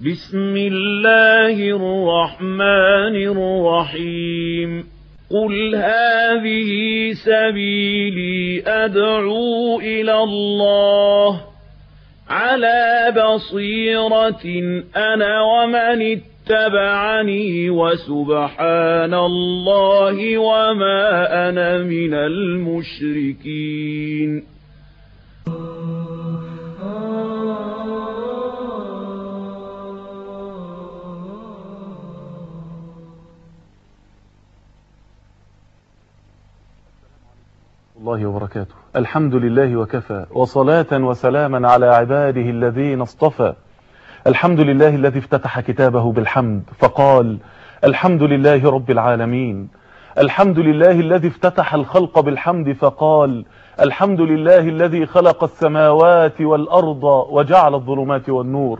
بسم الله الرحمن الرحيم قل هذه سبيلي أدعو إلى الله على بصيرة أنا ومن اتبعني وسبحان الله وما أنا من المشركين الله وبركاته الحمد لله وكفى وصلاة وسلاما على عباده الذين اصطفى الحمد لله الذي افتتح كتابه بالحمد فقال الحمد لله رب العالمين الحمد لله الذي افتتح الخلق بالحمد فقال الحمد لله الذي خلق السماوات والأرض وجعل الظلمات والنور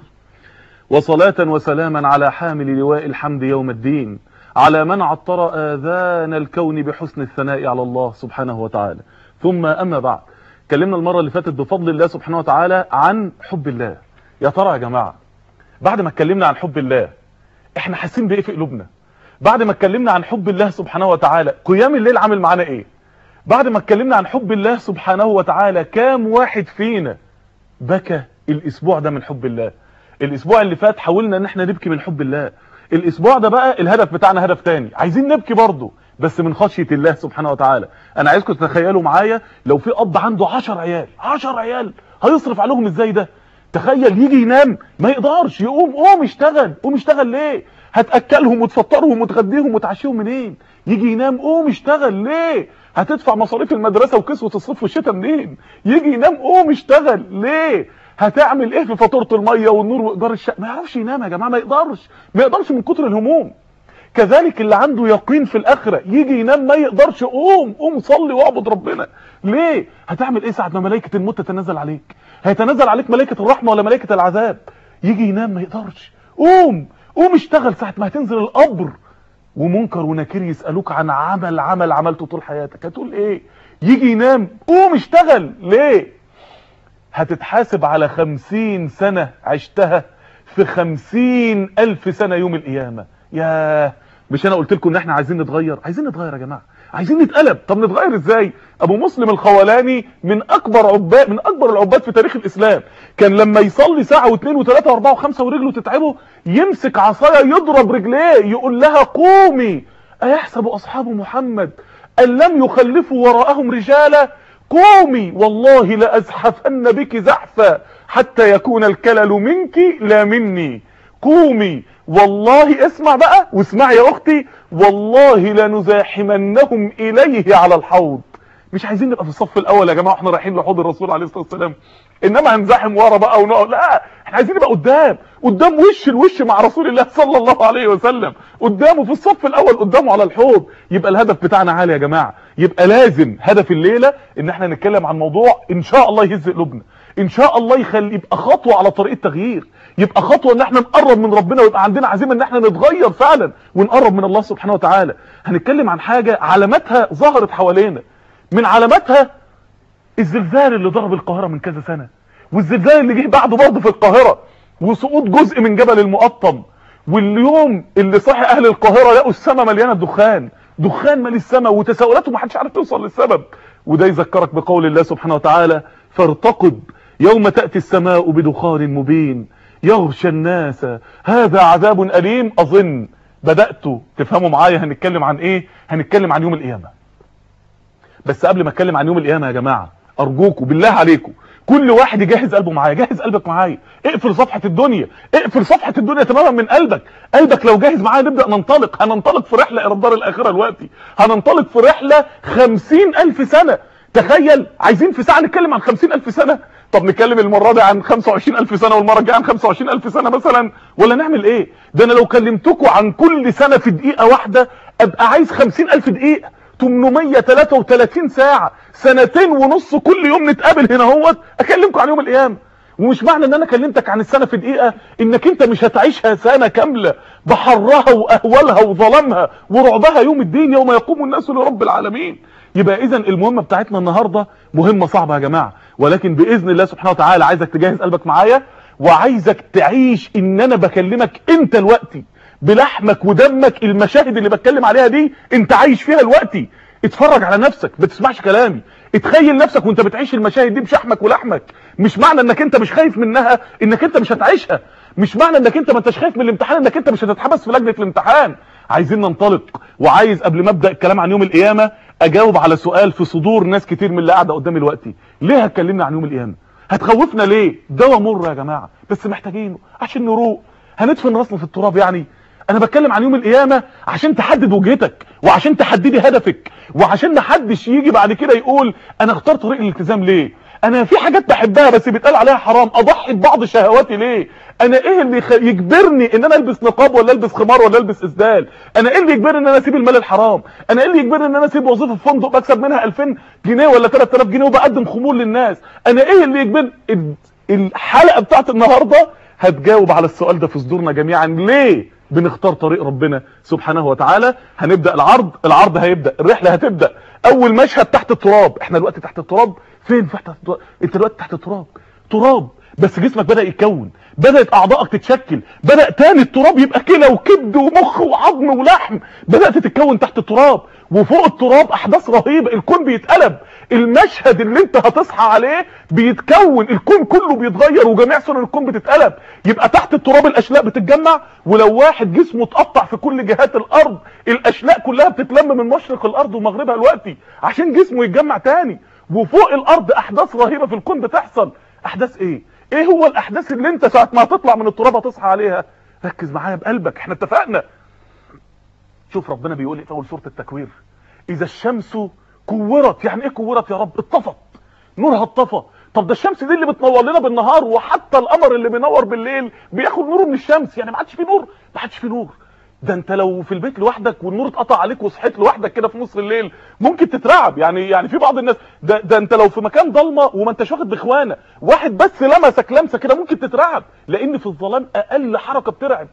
وصلاة وسلاما على حامل لواء الحمد يوم الدين على من عطر آذان الكون بحسن الثناء على الله سبحانه وتعالى ثم أما بعد كلمنا المرة اللي فاتت بفضل الله سبحانه وتعالى عن حب الله يا ترى يا جماعة بعد ما اتكلمنا عن حب الله احنا حاسين بايه في قلوبنا بعد ما اتكلمنا عن حب الله سبحانه وتعالى قيام الليل عامل معانا ايه بعد ما اتكلمنا عن حب الله سبحانه وتعالى كام واحد فينا بكى الاسبوع ده من حب الله الاسبوع اللي فات حاولنا ان احنا نبكي من حب الله الاسبوع ده بقى الهدف بتاعنا هدف تاني عايزين نبكي برضه بس من خشية الله سبحانه وتعالى انا عايزكم تتخيلوا معايا لو في اب عنده عشر عيال عشر عيال هيصرف عليهم ازاي ده تخيل يجي ينام ما يقدرش يقوم قوم اشتغل قوم اشتغل ليه هتاكلهم وتفطرهم وتغديهم وتعشيهم منين يجي ينام قوم اشتغل ليه هتدفع مصاريف المدرسه وكسوه الصيف والشتاء منين يجي ينام قوم اشتغل ليه هتعمل ايه في فاتوره الميه والنور وايجار الشقه ما يعرفش ينام يا جماعه ما يقدرش ما يقدرش من كتر الهموم كذلك اللي عنده يقين في الاخره يجي ينام ما يقدرش قوم قوم صلي واعبد ربنا ليه هتعمل ايه ساعه ما ملائكه الموت تتنزل عليك هيتنزل عليك ملائكه الرحمه ولا ملائكه العذاب يجي ينام ما يقدرش قوم قوم اشتغل ساعه ما هتنزل القبر ومنكر ونكير يسالوك عن عمل عمل عملته طول حياتك هتقول ايه يجي ينام قوم اشتغل ليه هتتحاسب على خمسين سنة عشتها في خمسين ألف سنة يوم القيامة يا مش أنا قلت لكم إن إحنا عايزين نتغير عايزين نتغير يا جماعة عايزين نتقلب طب نتغير إزاي أبو مسلم الخولاني من أكبر عباد من أكبر العباد في تاريخ الإسلام كان لما يصلي ساعة واثنين وثلاثة وأربعة وخمسة ورجله تتعبه يمسك عصاية يضرب رجليه يقول لها قومي أيحسب أصحاب محمد أن لم يخلفوا وراءهم رجالا قومي والله لأزحفن بك زحفا حتى يكون الكلل منك لا مني قومي والله اسمع بقى واسمع يا اختي والله لنزاحمنهم اليه على الحوض مش عايزين نبقى في الصف الاول يا جماعه احنا رايحين لحوض الرسول عليه الصلاه والسلام انما هنزاحم ورا بقى ونقعد لا احنا عايزين نبقى قدام قدام وش الوش مع رسول الله صلى الله عليه وسلم قدامه في الصف الاول قدامه على الحوض يبقى الهدف بتاعنا عالي يا جماعه يبقى لازم هدف الليله ان احنا نتكلم عن موضوع ان شاء الله يهز قلوبنا ان شاء الله يخلي يبقى خطوه على طريق التغيير يبقى خطوه ان احنا نقرب من ربنا ويبقى عندنا عزيمه ان احنا نتغير فعلا ونقرب من الله سبحانه وتعالى هنتكلم عن حاجه علاماتها ظهرت حوالينا من علاماتها الزلزال اللي ضرب القاهره من كذا سنه والزلزال اللي جه بعده برضه في القاهره وسقوط جزء من جبل المقطم واليوم اللي صحي اهل القاهره لقوا السماء مليانه دخان دخان مالي السماء وتساؤلاته ما حدش عارف توصل للسبب وده يذكرك بقول الله سبحانه وتعالى فارتقب يوم تأتي السماء بدخان مبين يغشى الناس هذا عذاب أليم أظن بدأتوا تفهموا معايا هنتكلم عن ايه هنتكلم عن يوم القيامة بس قبل ما اتكلم عن يوم القيامة يا جماعة ارجوكم بالله عليكم كل واحد يجهز قلبه معايا جهز قلبك معايا اقفل صفحة الدنيا اقفل صفحة الدنيا تماما من قلبك قلبك لو جاهز معايا نبدأ ننطلق هننطلق في رحلة الى الدار الاخرة دلوقتي هننطلق في رحلة خمسين الف سنة تخيل عايزين في ساعة نتكلم عن خمسين الف سنة طب نتكلم المرة دي عن خمسة وعشرين الف سنة والمرة الجاية عن خمسة وعشرين الف سنة مثلا ولا نعمل ايه ده انا لو كلمتكم عن كل سنة في دقيقة واحدة ابقى عايز خمسين الف دقيقة 833 ساعة سنتين ونص كل يوم نتقابل هنا اهوت اكلمكم عن يوم القيامة ومش معنى ان انا كلمتك عن السنة في دقيقة انك انت مش هتعيشها سنة كاملة بحرها واهولها وظلمها ورعبها يوم الدين يوم يقوم الناس لرب العالمين يبقى اذا المهمة بتاعتنا النهاردة مهمة صعبة يا جماعة ولكن باذن الله سبحانه وتعالى عايزك تجهز قلبك معايا وعايزك تعيش ان انا بكلمك انت دلوقتي بلحمك ودمك المشاهد اللي بتكلم عليها دي انت عايش فيها دلوقتي اتفرج على نفسك ما تسمعش كلامي اتخيل نفسك وانت بتعيش المشاهد دي بشحمك ولحمك مش معنى انك انت مش خايف منها انك انت مش هتعيشها مش معنى انك انت ما انتش خايف من الامتحان انك انت مش هتتحبس في لجنه الامتحان عايزين ننطلق وعايز قبل ما ابدا الكلام عن يوم القيامه اجاوب على سؤال في صدور ناس كتير من اللي قاعده قدامي دلوقتي ليه هتكلمنا عن يوم القيامه هتخوفنا ليه دواء مر يا جماعه بس محتاجينه عشان نروق هندفن راسنا في التراب يعني انا بتكلم عن يوم القيامه عشان تحدد وجهتك وعشان تحددي هدفك وعشان محدش يجي بعد كده يقول انا اخترت طريق الالتزام ليه انا في حاجات بحبها بس بيتقال عليها حرام اضحي ببعض شهواتي ليه انا ايه اللي يخ... يجبرني ان انا البس نقاب ولا البس خمار ولا البس اسدال انا ايه اللي يجبرني ان انا اسيب المال الحرام انا ايه اللي يجبرني ان انا اسيب وظيفه في فندق بكسب منها 2000 جنيه ولا 3000 جنيه وبقدم خمول للناس انا ايه اللي يجبرني ال- الحلقه بتاعت النهارده هتجاوب على السؤال ده في صدورنا جميعا ليه بنختار طريق ربنا سبحانه وتعالى هنبدا العرض العرض هيبدا الرحله هتبدا اول مشهد تحت التراب احنا دلوقتي تحت التراب فين تحت التراب انت دلوقتي تحت التراب تراب بس جسمك بدا يتكون بدات اعضائك تتشكل بدا تاني التراب يبقى كلى وكبد ومخ وعظم ولحم بدات تتكون تحت التراب وفوق التراب احداث رهيبه الكون بيتقلب المشهد اللي انت هتصحى عليه بيتكون الكون كله بيتغير وجميع سنن الكون بتتقلب يبقى تحت التراب الاشلاء بتتجمع ولو واحد جسمه اتقطع في كل جهات الارض الاشلاء كلها بتتلم من مشرق الارض ومغربها دلوقتي عشان جسمه يتجمع تاني وفوق الارض احداث رهيبه في الكون بتحصل احداث ايه ايه هو الاحداث اللي انت ساعه ما هتطلع من التراب هتصحى عليها ركز معايا بقلبك احنا اتفقنا شوف ربنا بيقول ايه في اول سوره التكوير اذا الشمس كورت يعني ايه كورت يا رب اتطفت نورها اتطفى طب ده الشمس دي اللي بتنور لنا بالنهار وحتى القمر اللي بينور بالليل بياخد نوره من الشمس يعني ما عادش في نور ما عادش في نور ده انت لو في البيت لوحدك والنور اتقطع عليك وصحيت لوحدك كده في نص الليل ممكن تترعب يعني يعني في بعض الناس ده, ده انت لو في مكان ضلمه وما انتش واخد باخوانه واحد بس لمسك لمسه كده ممكن تترعب لان في الظلام اقل حركه بترعب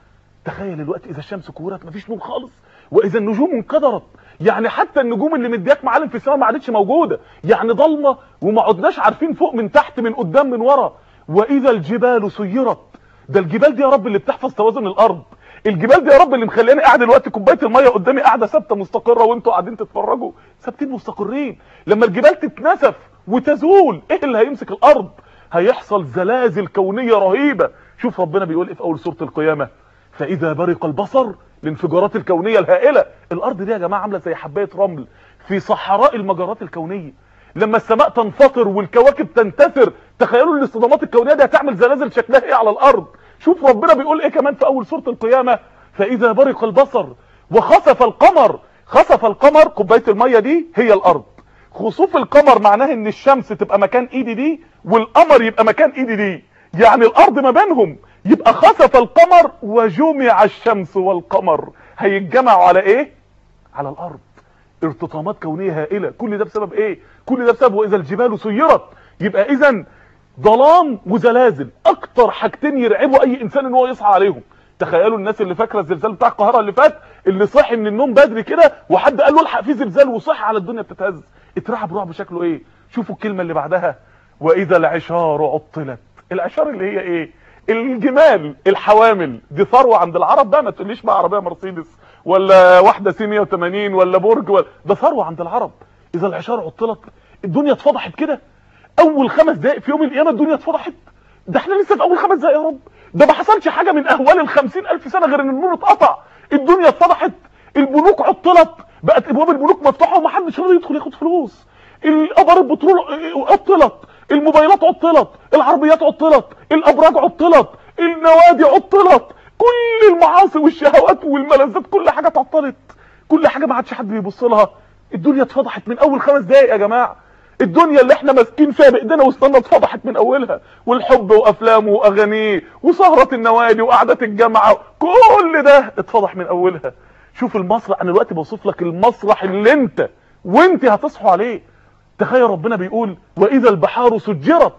تخيل الوقت اذا الشمس كورت مفيش نور خالص واذا النجوم انكدرت يعني حتى النجوم اللي مدياك معالم في السماء ما عادتش موجوده يعني ضلمه وما عدناش عارفين فوق من تحت من قدام من ورا واذا الجبال سيرت ده الجبال دي يا رب اللي بتحفظ توازن الارض الجبال دي يا رب اللي مخلياني قاعد دلوقتي كوبايه الميه قدامي قاعده ثابته مستقره وانتوا قاعدين تتفرجوا ثابتين مستقرين لما الجبال تتنسف وتزول ايه اللي هيمسك الارض هيحصل زلازل كونيه رهيبه شوف ربنا بيقول ايه في اول سوره القيامه فاذا برق البصر الانفجارات الكونيه الهائله الارض دي يا جماعه عامله زي حبايه رمل في صحراء المجرات الكونيه لما السماء تنفطر والكواكب تنتثر تخيلوا الاصطدامات الكونيه دي هتعمل زلازل شكلها ايه على الارض شوف ربنا بيقول ايه كمان في اول سوره القيامه فاذا برق البصر وخسف القمر خسف القمر كوبايه الميه دي هي الارض خسوف القمر معناه ان الشمس تبقى مكان ايدي دي والقمر يبقى مكان ايدي دي يعني الارض ما بينهم يبقى خسف القمر وجمع الشمس والقمر هيتجمعوا على ايه على الارض ارتطامات كونيه هائله كل ده بسبب ايه كل ده بسبب واذا الجبال سيرت يبقى اذا ظلام وزلازل اكتر حاجتين يرعبوا اي انسان ان هو يصحى عليهم تخيلوا الناس اللي فاكره الزلزال بتاع القاهره اللي فات اللي صحي من النوم بدري كده وحد قال له الحق في زلزال وصحي على الدنيا بتتهز اترعب رعب شكله ايه شوفوا الكلمه اللي بعدها واذا العشار عطلت العشار اللي هي ايه الجمال الحوامل دي ثروه عند العرب بقى ما تقوليش بقى عربيه مرسيدس ولا واحده سي 180 ولا برج ولا ده ثروه عند العرب اذا العشار عطلت الدنيا اتفضحت كده اول خمس دقائق في يوم القيامه الدنيا اتفضحت ده احنا لسه في اول خمس دقائق يا رب ده ما حصلش حاجه من اهوال ال ألف سنه غير ان النور اتقطع الدنيا اتفضحت البنوك عطلت بقت ابواب البنوك مفتوحه ومحدش راضي يدخل ياخد فلوس الابار البترول عطلت الموبايلات عطلت العربيات عطلت الابراج عطلت النوادي عطلت كل المعاصي والشهوات والملذات كل حاجه اتعطلت كل حاجه ما عادش حد بيبص لها الدنيا اتفضحت من اول خمس دقايق يا جماعه الدنيا اللي احنا ماسكين فيها بايدينا وسطنا اتفضحت من اولها والحب وافلامه واغانيه وسهره النوادي وقعدات الجامعه كل ده اتفضح من اولها شوف المسرح انا دلوقتي بوصف لك المسرح اللي انت وانت هتصحوا عليه تخيل ربنا بيقول واذا البحار سجرت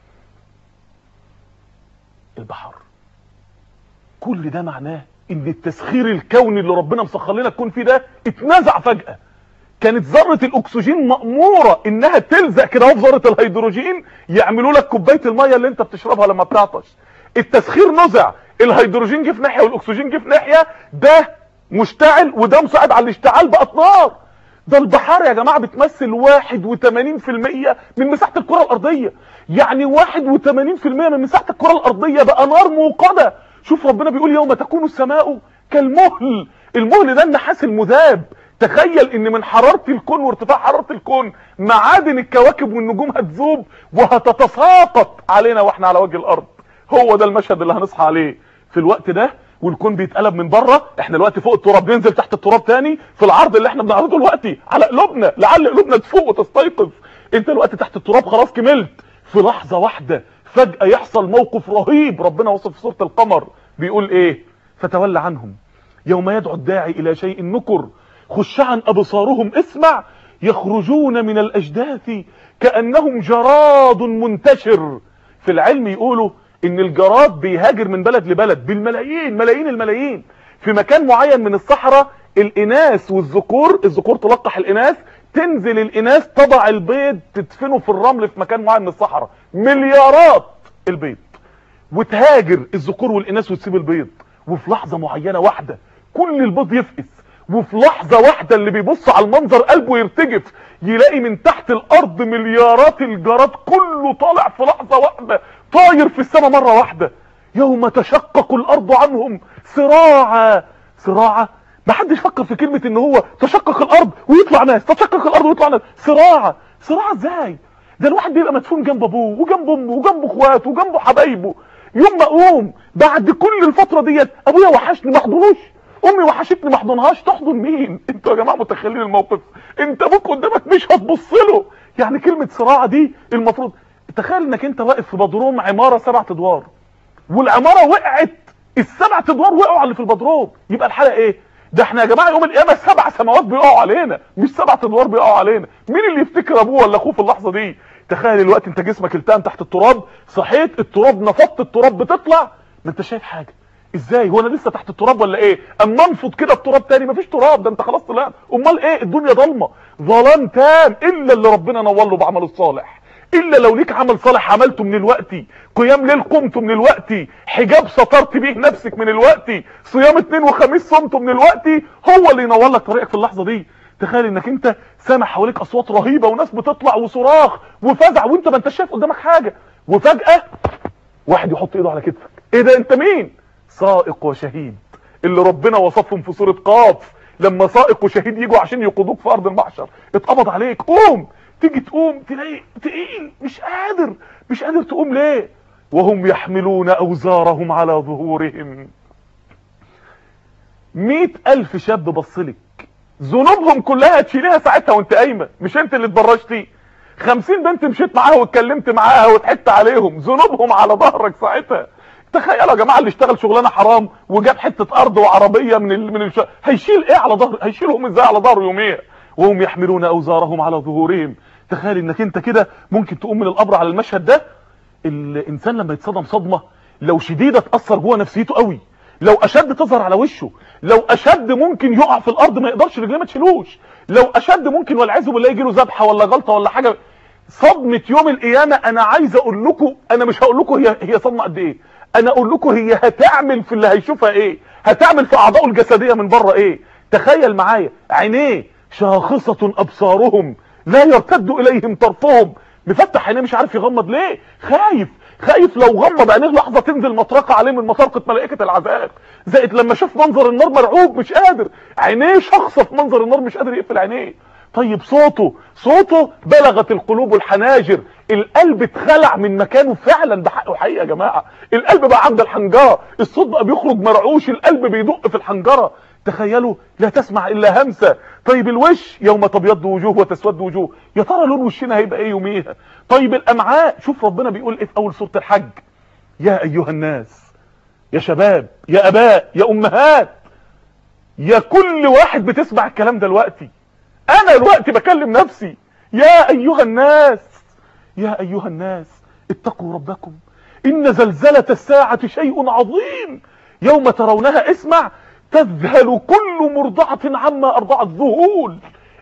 البحر كل ده معناه ان التسخير الكوني اللي ربنا مسخر لنا الكون فيه ده اتنزع فجأة كانت ذره الاكسجين ماموره انها تلزق كده في ذره الهيدروجين يعملوا لك كوبايه الميه اللي انت بتشربها لما بتعطش التسخير نزع الهيدروجين جه في ناحيه والاكسجين جه في ناحيه ده مشتعل وده مساعد على الاشتعال بقت نار ده البحار يا جماعه بتمثل 81% من مساحه الكره الارضيه يعني 81% من مساحه الكره الارضيه بقى نار موقده شوف ربنا بيقول يوم تكون السماء كالمهل المهل ده النحاس المذاب تخيل ان من حرارة الكون وارتفاع حرارة الكون معادن الكواكب والنجوم هتذوب وهتتساقط علينا واحنا على وجه الارض هو ده المشهد اللي هنصحى عليه في الوقت ده والكون بيتقلب من بره احنا دلوقتي فوق التراب ننزل تحت التراب تاني في العرض اللي احنا بنعرضه دلوقتي على قلوبنا لعل قلوبنا تفوق وتستيقظ انت دلوقتي تحت التراب خلاص كملت في لحظة واحدة فجأة يحصل موقف رهيب ربنا وصف في سورة القمر بيقول ايه فتولى عنهم يوم يدعو الداعي الى شيء نكر خشعا ابصارهم اسمع يخرجون من الاجداث كانهم جراد منتشر في العلم يقولوا ان الجراد بيهاجر من بلد لبلد بالملايين ملايين الملايين في مكان معين من الصحراء الاناث والذكور الذكور تلقح الاناث تنزل الاناث تضع البيض تدفنه في الرمل في مكان معين من الصحراء مليارات البيض وتهاجر الذكور والاناث وتسيب البيض وفي لحظة معينة واحدة كل البيض يفقس وفي لحظة واحدة اللي بيبص على المنظر قلبه يرتجف يلاقي من تحت الارض مليارات الجراد كله طالع في لحظة واحدة طاير في السماء مرة واحدة يوم تشقق الارض عنهم صراعا صراعا ما حدش فكر في كلمة ان هو تشقق الارض ويطلع ناس تشقق الارض ويطلع ناس صراعا صراع ازاي ده الواحد بيبقى مدفون جنب ابوه وجنب امه وجنب اخواته وجنب حبايبه يوم ما اقوم بعد كل الفترة ديت ابويا وحشني ما احضنوش امي وحشتني ما احضنهاش تحضن مين انتوا يا جماعه متخيلين الموقف انت ابوك قدامك مش هتبص له يعني كلمه صراع دي المفروض تخيل انك انت واقف في بدروم عماره سبع ادوار والعماره وقعت السبع ادوار وقعوا على اللي في البدروم يبقى الحاله ايه ده احنا يا جماعه يوم القيامه سبع سماوات بيقعوا علينا مش سبع ادوار بيقعوا علينا مين اللي يفتكر ابوه ولا اخوه في اللحظه دي تخيل الوقت انت جسمك التئم تحت التراب صحيت التراب نفضت التراب بتطلع ما انت شايف حاجه ازاي هو انا لسه تحت التراب ولا ايه اما انفض كده التراب تاني مفيش تراب ده انت خلاص طلعت امال ايه الدنيا ضلمه ظلام تام الا اللي ربنا نور له بعمله الصالح الا لو ليك عمل صالح عملته من الوقت قيام ليل قمته من الوقت حجاب سطرت بيه نفسك من الوقت صيام اثنين وخميس صمته من الوقت هو اللي ينور لك طريقك في اللحظه دي تخيل انك انت سامع حواليك اصوات رهيبه وناس بتطلع وصراخ وفزع وانت ما انتش شايف قدامك حاجه وفجاه واحد يحط ايده على كتفك ايه ده انت مين سائق وشهيد اللي ربنا وصفهم في سوره قاف لما سائق وشهيد يجوا عشان يقودوك في ارض المحشر اتقبض عليك قوم تيجي تقوم تلاقي تقيل مش قادر مش قادر تقوم ليه وهم يحملون اوزارهم على ظهورهم مئة الف شاب بصلك ذنوبهم كلها تشيليها ساعتها وانت قايمه مش انت اللي اتبرشتي خمسين بنت مشيت معاها واتكلمت معاها وضحكت عليهم ذنوبهم على ظهرك ساعتها تخيلوا يا جماعه اللي اشتغل شغلانه حرام وجاب حته ارض وعربيه من ال... من الش... هيشيل ايه على ظهره هيشيلهم ازاي على ظهره يوميا وهم يحملون اوزارهم على ظهورهم تخيل انك انت كده ممكن تقوم من القبر على المشهد ده الانسان لما يتصدم صدمه لو شديده تاثر جوه نفسيته قوي لو اشد تظهر على وشه لو اشد ممكن يقع في الارض ما يقدرش رجليه ما تشيلوش لو اشد ممكن والعياذ بالله يجي له ذبحه ولا غلطه ولا حاجه صدمه يوم القيامه انا عايز اقول لكم انا مش هقول لكم هي هي صدمه قد ايه انا اقول لكم هي هتعمل في اللي هيشوفها ايه هتعمل في اعضائه الجسديه من بره ايه تخيل معايا عينيه شاخصه ابصارهم لا يرتد اليهم طرفهم مفتح عينيه مش عارف يغمض ليه خايف خايف لو غمض عينيه لحظه تنزل مطرقه عليه من مطرقه ملائكه العذاب زائد لما شاف منظر النار مرعوب مش قادر عينيه شخصه في منظر النار مش قادر يقفل عينيه طيب صوته صوته بلغت القلوب الحناجر القلب اتخلع من مكانه فعلا بحقه حقيقه يا جماعه القلب بقى عند الحنجره الصوت بقى بيخرج مرعوش القلب بيدق في الحنجره تخيلوا لا تسمع الا همسه طيب الوش يوم تبيض وجوه وتسود وجوه يا ترى لون وشنا هيبقى ايه يوميها طيب الامعاء شوف ربنا بيقول ايه في اول سوره الحج يا ايها الناس يا شباب يا اباء يا امهات يا كل واحد بتسمع الكلام ده دلوقتي انا دلوقتي بكلم نفسي يا ايها الناس يا ايها الناس اتقوا ربكم ان زلزلة الساعة شيء عظيم يوم ترونها اسمع تذهل كل مرضعة عما ارضعت ذهول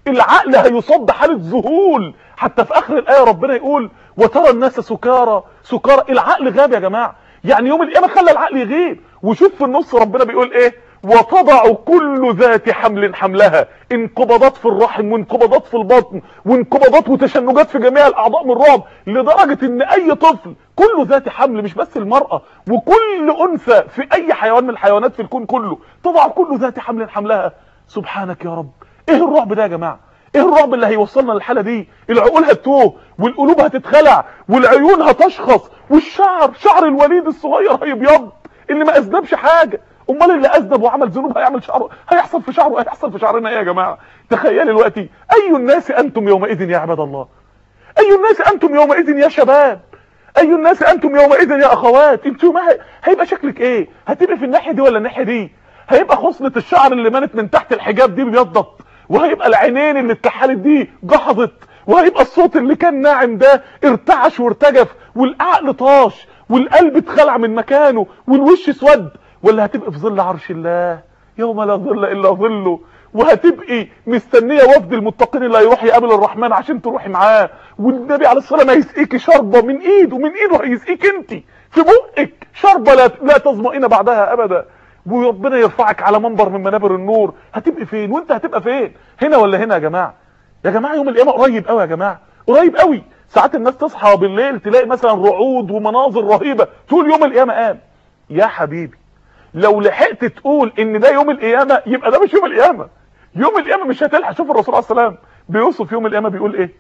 العقل هيصاب بحاله ذهول حتى في اخر الايه ربنا يقول وترى الناس سكارى سكارى العقل غاب يا جماعه يعني يوم القيامه خلى العقل يغيب وشوف في النص ربنا بيقول ايه وتضع كل ذات حمل حملها انقباضات في الرحم وانقباضات في البطن وانقباضات وتشنجات في جميع الاعضاء من الرعب لدرجه ان اي طفل كله ذات حمل مش بس المراه وكل انثى في اي حيوان من الحيوانات في الكون كله تضع كل ذات حمل حملها سبحانك يا رب ايه الرعب ده يا جماعه ايه الرعب اللي هيوصلنا للحاله دي العقول هتتوه والقلوب هتتخلع والعيون هتشخص والشعر شعر الوليد الصغير هيبيض اللي ما اذنبش حاجه امال اللي اذنب وعمل ذنوب هيعمل شعره هيحصل في شعره هيحصل في شعرنا ايه يا جماعه تخيلي دلوقتي اي الناس انتم يومئذ يا عباد الله اي الناس انتم يومئذ يا شباب اي الناس انتم يومئذ يا اخوات انتوا ما هيبقى شكلك ايه هتبقى في الناحيه دي ولا الناحيه دي هيبقى خصله الشعر اللي مانت من تحت الحجاب دي بيضت وهيبقى العينين اللي اتكحلت دي جحظت وهيبقى الصوت اللي كان ناعم ده ارتعش وارتجف والعقل طاش والقلب اتخلع من مكانه والوش اسود ولا هتبقى في ظل عرش الله يوم لا ظل الا ظله وهتبقي مستنيه وفد المتقين اللي هيروح يقابل الرحمن عشان تروحي معاه والنبي عليه الصلاه والسلام هيسقيكي شربه من ايده من ايده هيسقيك انت في بقك شربه لا لا تظمئين بعدها ابدا وربنا يرفعك على منبر من منابر النور هتبقي فين وانت هتبقى فين هنا ولا هنا يا جماعه يا جماعه يوم القيامه قريب قوي يا جماعه قريب قوي ساعات الناس تصحى بالليل تلاقي مثلا رعود ومناظر رهيبه تقول يوم القيامه قام يا حبيبي لو لحقت تقول ان ده يوم القيامه يبقى ده مش يوم القيامه يوم القيامه مش هتلحق شوف الرسول عليه السلام بيوصف يوم القيامه بيقول ايه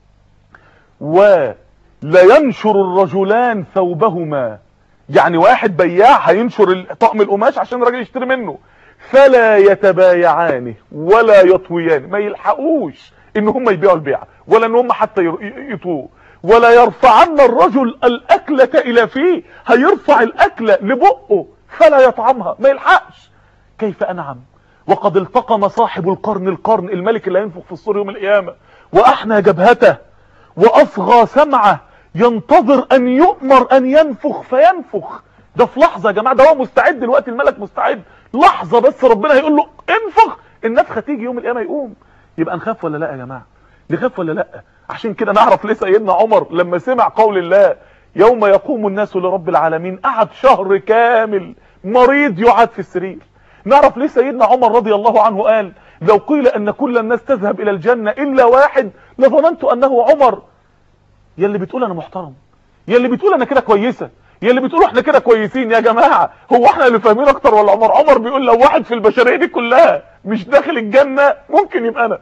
ولا ينشر الرجلان ثوبهما يعني واحد بياع هينشر طقم القماش عشان الراجل يشتري منه فلا يتبايعانه ولا يطويان ما يلحقوش ان هم يبيعوا البيعه ولا ان هم حتى يطوه ولا يرفعن الرجل الاكله الى فيه هيرفع الاكله لبقه فلا يطعمها ما يلحقش كيف انعم وقد التقم صاحب القرن القرن الملك اللي هينفخ في الصور يوم القيامه واحنى جبهته واصغى سمعه ينتظر ان يؤمر ان ينفخ فينفخ ده في لحظه يا جماعه ده هو مستعد دلوقتي الملك مستعد لحظه بس ربنا هيقول له انفخ النفخه تيجي يوم القيامه يقوم يبقى نخاف ولا لا يا جماعه نخاف ولا لا عشان كده نعرف ليه سيدنا عمر لما سمع قول الله يوم يقوم الناس لرب العالمين قعد شهر كامل مريض يعاد في السرير نعرف ليه سيدنا عمر رضي الله عنه قال لو قيل ان كل الناس تذهب الى الجنه الا واحد لظننت انه عمر يا اللي بتقول انا محترم يا اللي بتقول انا كده كويسه يا اللي بتقولوا احنا كده كويسين يا جماعه هو احنا اللي فاهمين اكتر ولا عمر عمر بيقول لو واحد في البشريه دي كلها مش داخل الجنه ممكن يبقى انا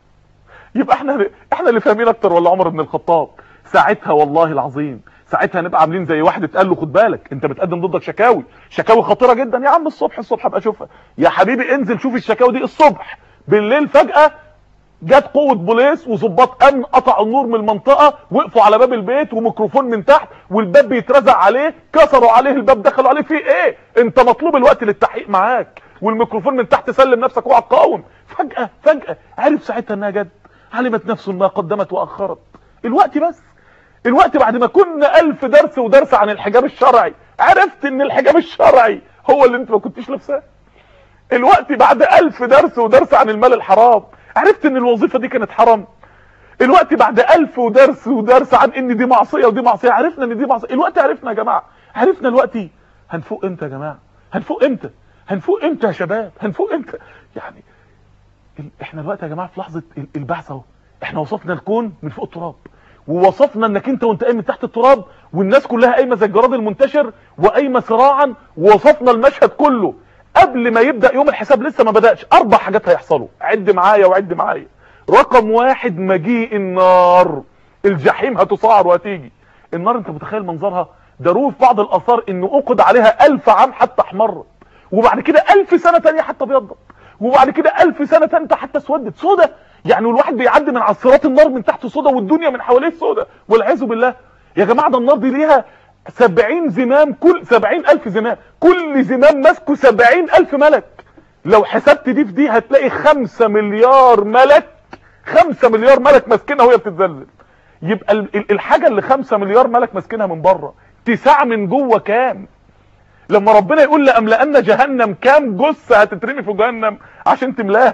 يبقى احنا احنا اللي فاهمين اكتر ولا عمر بن الخطاب ساعتها والله العظيم ساعتها نبقى عاملين زي واحد اتقال له خد بالك انت بتقدم ضدك شكاوي شكاوي خطيره جدا يا عم الصبح الصبح ابقى اشوفها يا حبيبي انزل شوف الشكاوي دي الصبح بالليل فجاه جت قوه بوليس وظباط امن قطعوا النور من المنطقه وقفوا على باب البيت وميكروفون من تحت والباب بيترزع عليه كسروا عليه الباب دخلوا عليه فيه ايه انت مطلوب الوقت للتحقيق معاك والميكروفون من تحت سلم نفسك اوعى تقاوم فجاه فجاه عرف ساعتها انها جد علمت نفس ما قدمت واخرت الوقت بس الوقت بعد ما كنا ألف درس ودرس عن الحجاب الشرعي عرفت ان الحجاب الشرعي هو اللي انت ما كنتش لابساه الوقت بعد ألف درس ودرس عن المال الحرام عرفت ان الوظيفة دي كانت حرام الوقت بعد ألف ودرس ودرس عن ان دي معصية ودي معصية عرفنا ان دي معصية الوقت عرفنا يا جماعة عرفنا الوقت هنفوق امتى يا جماعة هنفوق امتى هنفوق امتى يا شباب هنفوق امتى يعني احنا الوقت يا جماعة في لحظة البعث اهو احنا وصفنا الكون من فوق التراب ووصفنا انك انت وانت قايم من تحت التراب والناس كلها قايمه زي الجراد المنتشر وقايمه صراعا ووصفنا المشهد كله قبل ما يبدا يوم الحساب لسه ما بداش اربع حاجات هيحصلوا عد معايا وعد معايا رقم واحد مجيء النار الجحيم هتصاعر وهتيجي النار انت متخيل منظرها ضروري في بعض الاثار انه اقد عليها ألف عام حتى احمرت وبعد كده ألف سنه تانية حتى ابيضت وبعد كده ألف سنه تانية حتى اسودت سودة يعني والواحد بيعدي من عصيرات النار من تحت سودة والدنيا من حواليه سودة والعياذ بالله يا جماعه ده النار دي ليها سبعين زمام كل سبعين ألف زمام كل زمام ماسكه سبعين ألف ملك لو حسبت دي في دي هتلاقي خمسة مليار ملك خمسة مليار ملك ماسكينها وهي بتتزلزل يبقى الحاجة اللي خمسة مليار ملك ماسكينها من بره تسعة من جوه كام لما ربنا يقول لأملأن جهنم كام جثة هتترمي في جهنم عشان تملاها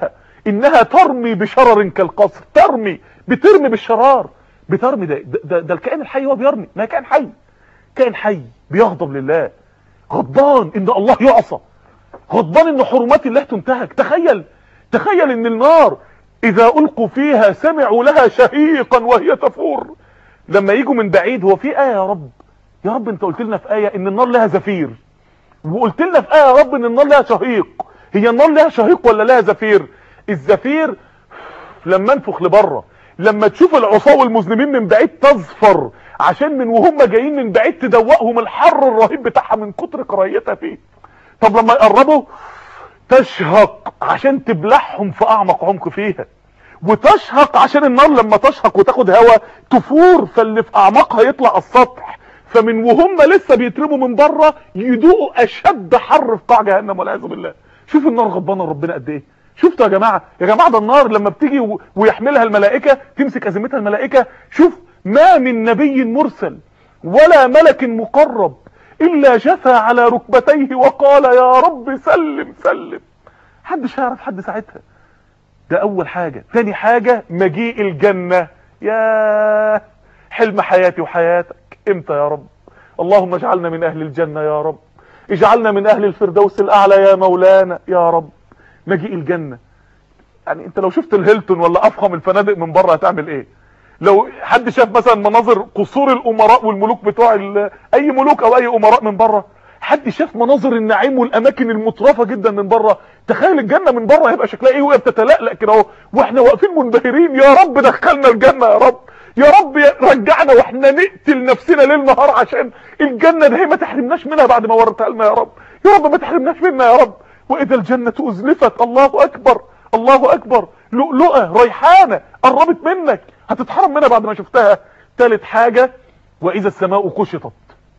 انها ترمي بشرر كالقصر ترمي بترمي بالشرار بترمي ده ده, ده, ده الكائن الحي هو بيرمي ما كائن حي كائن حي بيغضب لله غضبان ان الله يعصى غضبان ان حرمات الله تنتهك تخيل تخيل ان النار اذا القوا فيها سمعوا لها شهيقا وهي تفور لما يجوا من بعيد هو في ايه يا رب يا رب انت قلت لنا في ايه ان النار لها زفير وقلت لنا في ايه يا رب ان النار لها شهيق هي النار لها شهيق ولا لها زفير الزفير لما انفخ لبره لما تشوف العصاه والمذنبين من بعيد تظفر عشان من وهم جايين من بعيد تدوقهم الحر الرهيب بتاعها من كتر كراهيتها فيه طب لما يقربوا تشهق عشان تبلعهم في اعمق عمق فيها وتشهق عشان النار لما تشهق وتاخد هواء تفور فاللي في اعماقها يطلع على السطح فمن وهم لسه بيترموا من بره يدوقوا اشد حر في قاع جهنم والعياذ بالله شوف النار غضبانه ربنا قد ايه شفتوا يا جماعه يا جماعه ده النار لما بتيجي و- ويحملها الملائكه تمسك ازمتها الملائكه شوف ما من نبي مرسل ولا ملك مقرب الا جثى على ركبتيه وقال يا رب سلم سلم محدش هيعرف حد ساعتها ده اول حاجة تاني حاجة مجيء الجنة يا حلم حياتي وحياتك امتى يا رب اللهم اجعلنا من اهل الجنة يا رب اجعلنا من اهل الفردوس الاعلى يا مولانا يا رب مجيء الجنة يعني انت لو شفت الهيلتون ولا افخم الفنادق من بره هتعمل ايه لو حد شاف مثلا مناظر قصور الامراء والملوك بتوع ال- اي ملوك او اي امراء من بره حد شاف مناظر النعيم والاماكن المترفه جدا من بره تخيل الجنه من بره هيبقى شكلها ايه وهي بتتلألأ كده اهو واحنا واقفين منبهرين يا رب دخلنا الجنه يا رب يا رب يا- رجعنا واحنا نقتل نفسنا ليل نهار عشان الجنه دي ما تحرمناش منها بعد ما وريتها لنا يا رب يا رب ما تحرمناش منها يا رب واذا الجنه ازلفت الله اكبر الله اكبر لؤلؤه ريحانه قربت منك هتتحرم منها بعد ما شفتها ثالث حاجه واذا السماء كشطت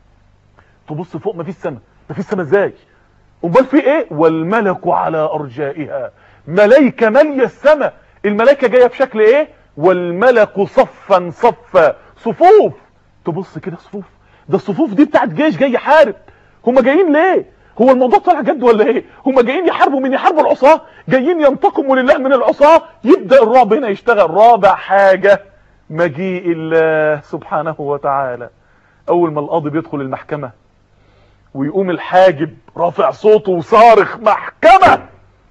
تبص فوق ما فيش سماء ما فيش سماء ازاي امال في ايه والملك على ارجائها ملائكه ماليه السماء الملائكه جايه في شكل ايه والملك صفا صفا صفوف تبص كده صفوف ده الصفوف دي بتاعت جيش جاي يحارب هما جايين ليه هو الموضوع طلع جد ولا ايه هما جايين يحاربوا من يحاربوا العصاه جايين ينتقموا لله من العصاه يبدا الرعب هنا يشتغل رابع حاجه مجيء الله سبحانه وتعالى اول ما القاضي بيدخل المحكمه ويقوم الحاجب رافع صوته وصارخ محكمة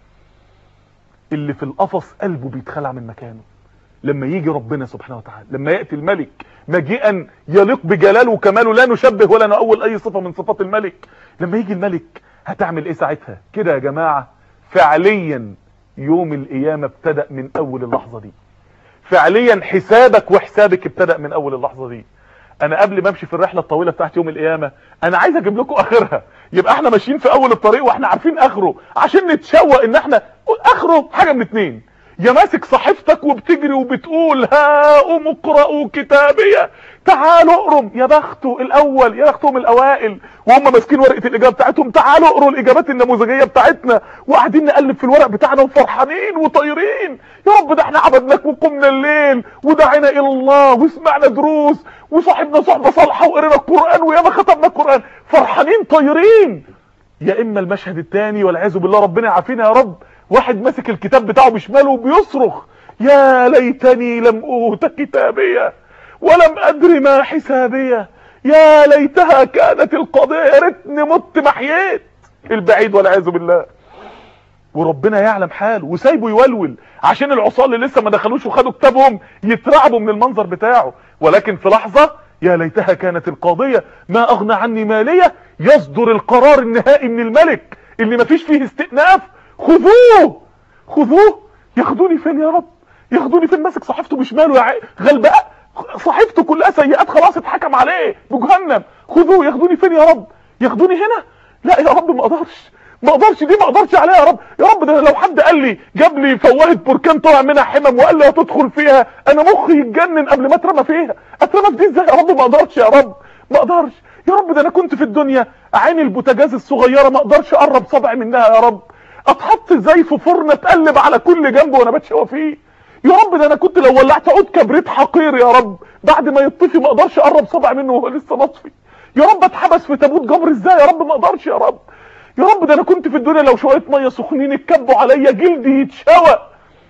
اللي في القفص قلبه بيتخلع من مكانه لما يجي ربنا سبحانه وتعالى لما يأتي الملك مجيئا يليق بجلاله وكماله لا نشبه ولا نأول اي صفة من صفات الملك لما يجي الملك هتعمل ايه ساعتها كده يا جماعة فعليا يوم القيامة ابتدأ من اول اللحظة دي فعليا حسابك وحسابك ابتدأ من اول اللحظة دي انا قبل ما امشي في الرحله الطويله بتاعت يوم القيامه انا عايز اجيب لكم اخرها يبقى احنا ماشيين في اول الطريق واحنا عارفين اخره عشان نتشوق ان احنا اخره حاجه من اتنين يا ماسك صحيفتك وبتجري وبتقول هاؤم اقرأوا كتابية تعالوا اقروا يا بخته الاول يا بختهم الاوائل وهم ماسكين ورقه الاجابه بتاعتهم تعالوا اقروا الاجابات النموذجيه بتاعتنا وقاعدين نقلب في الورق بتاعنا وفرحانين وطايرين يا رب ده احنا عبدناك وقمنا الليل ودعينا الى الله وسمعنا دروس وصاحبنا صحبه صالحه وقرينا القران وياما ختمنا القران فرحانين طايرين يا اما المشهد الثاني والعياذ بالله ربنا يعافينا يا رب واحد ماسك الكتاب بتاعه بشماله وبيصرخ يا ليتني لم اوت كتابيه ولم ادري ما حسابيه يا ليتها كانت القضيه يا ريتني مت ما حييت البعيد والعياذ بالله وربنا يعلم حاله وسايبه يولول عشان العصاه اللي لسه ما دخلوش وخدوا كتابهم يترعبوا من المنظر بتاعه ولكن في لحظه يا ليتها كانت القاضيه ما اغنى عني ماليه يصدر القرار النهائي من الملك اللي ما فيش فيه استئناف خذوه خذوه ياخدوني فين يا رب ياخدوني فين ماسك صحيفته بشماله يا عي- غلباء صحيفته كلها سيئات خلاص اتحكم عليه بجهنم خذوه ياخدوني فين يا رب ياخدوني هنا لا يا رب ما اقدرش ما اقدرش دي ما اقدرش عليها يا رب يا رب ده لو حد قال لي جاب لي فوهة بركان طلع منها حمم وقال لي هتدخل فيها انا مخي يتجنن قبل ما اترمى فيها اترمى في دي ازاي يا رب ما اقدرش يا رب ما اقدرش يا رب ده انا كنت في الدنيا عين البوتاجاز الصغيره ما اقدرش اقرب صبعي منها يا رب اتحط ازاي في فرن اتقلب على كل جنب وانا بتشوى فيه يا رب ده انا كنت لو ولعت عود كبريت حقير يا رب بعد ما يطفي ما اقدرش اقرب صبعي منه وهو لسه مطفي يا رب اتحبس في تابوت جبر ازاي يا رب ما اقدرش يا رب يا رب ده انا كنت في الدنيا لو شويه ميه سخنين اتكبوا عليا جلدي يتشوى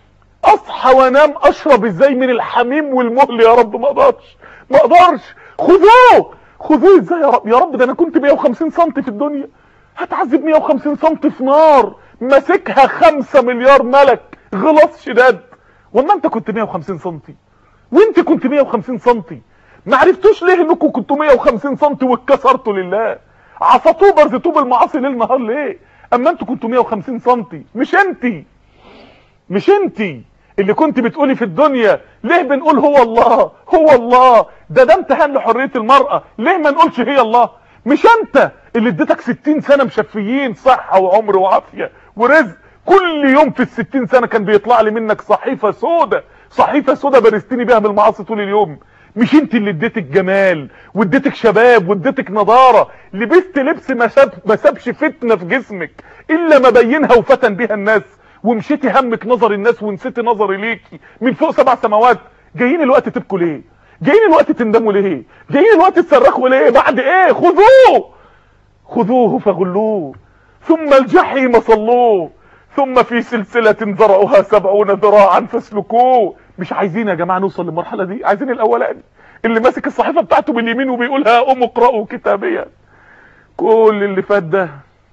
اصحى وانام اشرب ازاي من الحميم والمهل يا رب ما اقدرش ما اقدرش خذوه خذوه ازاي يا رب يا رب ده انا كنت 150 سم في الدنيا هتعذب 150 سم في نار ماسكها 5 مليار ملك غلاص شداد وما انت كنت 150 سم وانت كنت 150 سم ما عرفتوش ليه انكم كنتوا 150 سم واتكسرتوا لله عصتوه برزتوه بالمعاصي ليل نهار ليه اما انتوا كنتوا 150 سم مش انتي مش انتي اللي كنت بتقولي في الدنيا ليه بنقول هو الله هو الله ده ده امتحان لحريه المراه ليه ما نقولش هي الله مش انت اللي اديتك 60 سنه مشفيين صحه وعمر وعافيه ورزق كل يوم في الستين سنه كان بيطلع لي منك صحيفه سودة صحيفه سودة برستني بيها من المعاصي طول اليوم مش انت اللي اديتك جمال واديتك شباب واديتك نضاره لبست لبس ما ساب ما سابش فتنه في جسمك الا ما بينها وفتن بيها الناس ومشيتي همك نظر الناس ونسيتي نظري ليكي من فوق سبع سماوات جايين الوقت تبكوا ليه جايين الوقت تندموا ليه جايين الوقت تصرخوا ليه بعد ايه خذوه خذوه فغلوه ثم الجحيم صلوه ثم في سلسلة ذرعها سبعون ذراعا فاسلكوه مش عايزين يا جماعة نوصل للمرحلة دي عايزين الاولاني اللي ماسك الصحيفة بتاعته باليمين وبيقول ها ام اقرأوا كتابيا كل اللي فات ده